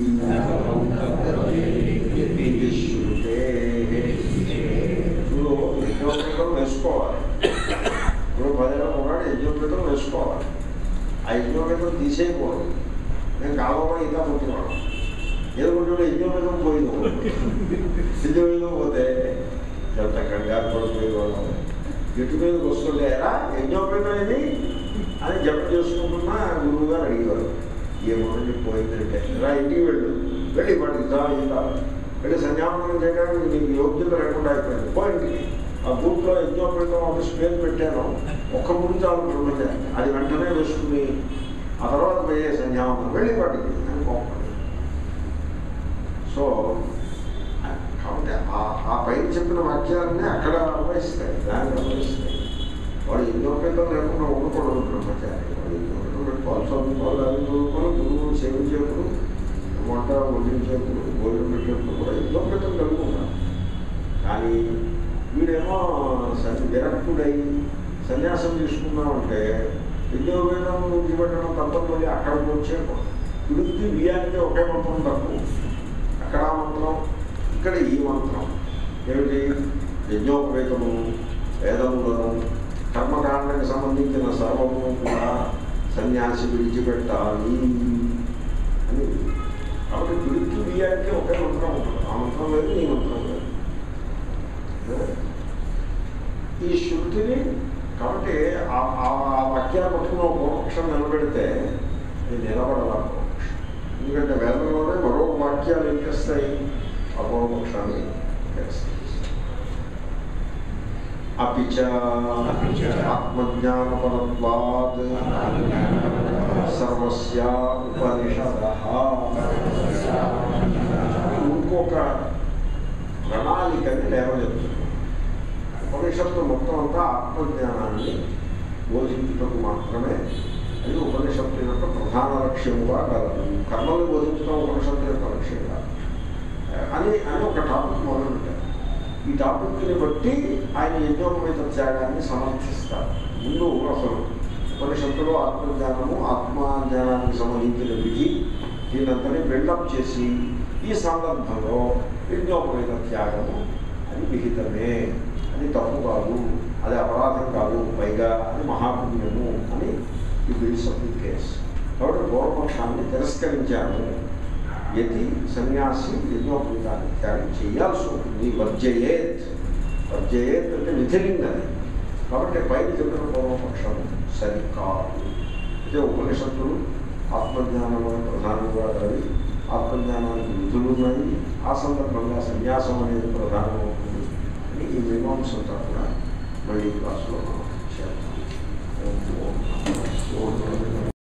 ఇది శృతే ఇప్పుడు యజ్ఞోపేతం వేసుకోవాలి ఇప్పుడు భజన ఉన్నాడు యజ్ఞోపేతం వేసుకోవాలి ఆ యజ్ఞోపేతం తీసేయకూడదు నేను కాలంలో ఇంకా పుట్టినాడు ఏదో పుట్టిన యజ్ఞోపేతం పోయింది యజ్ఞోపేతం పోతే ఎంత కంగారు పడిపోయేవాళ్ళం ఎటు మీదకి వస్తుంటే ఎలా యజ్ఞోపేతం ఇది అని జప చేసుకుంటున్నా గురువు గారు అడిగేవారు ఏమోనండి పోయిందంటే రా ఇంటికి వెళ్ళు వెళ్ళి వాడికి దా ఇంకా వెళ్ళి సంధ్యాపనం చేయడానికి నీకు యోగ్యత లేకుండా అయిపోయింది పో ఇంటికి ఆ బూట్లో యజ్ఞోపేతం ఒక స్పేర్ పెట్టాను ఒక్క ముడి చాలు బ్రహ్మచారి అది వెంటనే వేసుకుని ఆ తర్వాత పోయే సంధ్యాపనం వెళ్ళి వాటికి అని కోపడి సో కాబట్టి ఆ- ఆ పైన చెప్పిన వాక్యాలన్నీ అక్కడ అన్వయిస్తాయి దాన్ని అన్వయిస్తాయి వాడు ఎన్నోపేతం లేకుండా ఉండకూడదు బ్రహ్మచారి వాడు ఎన్నోపేతం పెట్టుకోవాలి చదువుకోవాలి అది చదువుకోవాలి గురువు సేవించేప్పుడు వంట వడ్డించేప్పుడు భోజనం పెట్టేప్పుడు కూడా ఎన్నోపేతం కలిగి ఉండాలి కానీ వీడేమో సన్ విరక్తుడై సన్యాసం తీసుకున్నామంటే విద్యోపేతం విడిచిపెట్టడం తప్పదు మళ్ళీ అక్కడికి వచ్చే విడికి బియ్యానికి ఒకే మంత్రం తక్కువ అక్కడ ఆ మంత్రం ఇక్కడ ఈ మంత్రం ఏమిటి యజ్ఞోపవేతము వేదములను కర్మకాండకి సంబంధించిన సర్వము కూడా సన్యాసి విడిచిపెట్టాలి అని కాబట్టి పిడికి బియ్యానికి ఒకే మంత్రం ఉంటుంది ఆ మంత్రం లేదు ఈ మంత్రం లేదు ఈ శృతిని కాబట్టి ఆ ఆ- ఆ వాక్యాన్ని పట్టుకున్న ఒక పూర్వపక్షం నిలబెడితే ఇది నిలబడాలి ఆ పూర్వపక్షం ఎందుకంటే వేదంలోనే మరో వాక్యాలు ఏం చేస్తాయి ఆ పూర్వపక్షాన్ని చేస్తాయి అపిచ అపిచ ఆత్మజ్ఞానపరత్వాద్ సర్వస్య ఉపనిషద ఇంకొక ప్రణాళికని లేవనెత్తుంది ఉపనిషత్తు మొత్తం అంతా ఆత్మజ్ఞానాన్ని బోధించుటకు మాత్రమే అది ఉపనిషత్తు యొక్క ప్రధాన లక్ష్యముగా కలదు కర్మలు బోధించడం ఉపనిషత్తు యొక్క లక్ష్యం కాదు అని అని ఒక టాపిక్ మొదలుపెట్టారు ఈ టాపిక్ని బట్టి ఆయన యజ్ఞోపేత త్యాగాన్ని సమర్థిస్తారు ముందు అసలు ఉపనిషత్తులో ఆత్మజ్ఞానము ఆత్మజ్ఞానానికి సంబంధించిన విధి దీనంతని బిల్డప్ చేసి ఈ సందర్భంలో యజ్ఞోపేత త్యాగము అది విహితమే అది తప్పు కాదు అది అపరాధం కాదు పైగా అది మహాపుణ్యము అని ఈ బిల్స్ ఆఫ్ ది కేస్ కాబట్టి పూర్వపక్షాన్ని తిరస్కరించాను యతి సన్యాసి యజ్ఞోపేతాన్ని త్యాగం చేయాల్సి ఉంటుంది వర్జయేత్ వర్జయేత్ అంటే విధిలింగది కాబట్టి పైన చెప్పిన పూర్వపక్షం సరికాదు అయితే ఉపనిషత్తులు ఆత్మజ్ఞానం అని ప్రధానంగా కలవి ఆత్మజ్ఞానానికి విధులు ఉన్నాయి ఆ సందర్భంగా సన్యాసం అనేది ప్రధానమవుతుంది అని ఈ మీమాంసంతా కూడా మళ్ళీ క్లాసులో మనం చేద్దాం ఓం ఓం నమః శివాయ.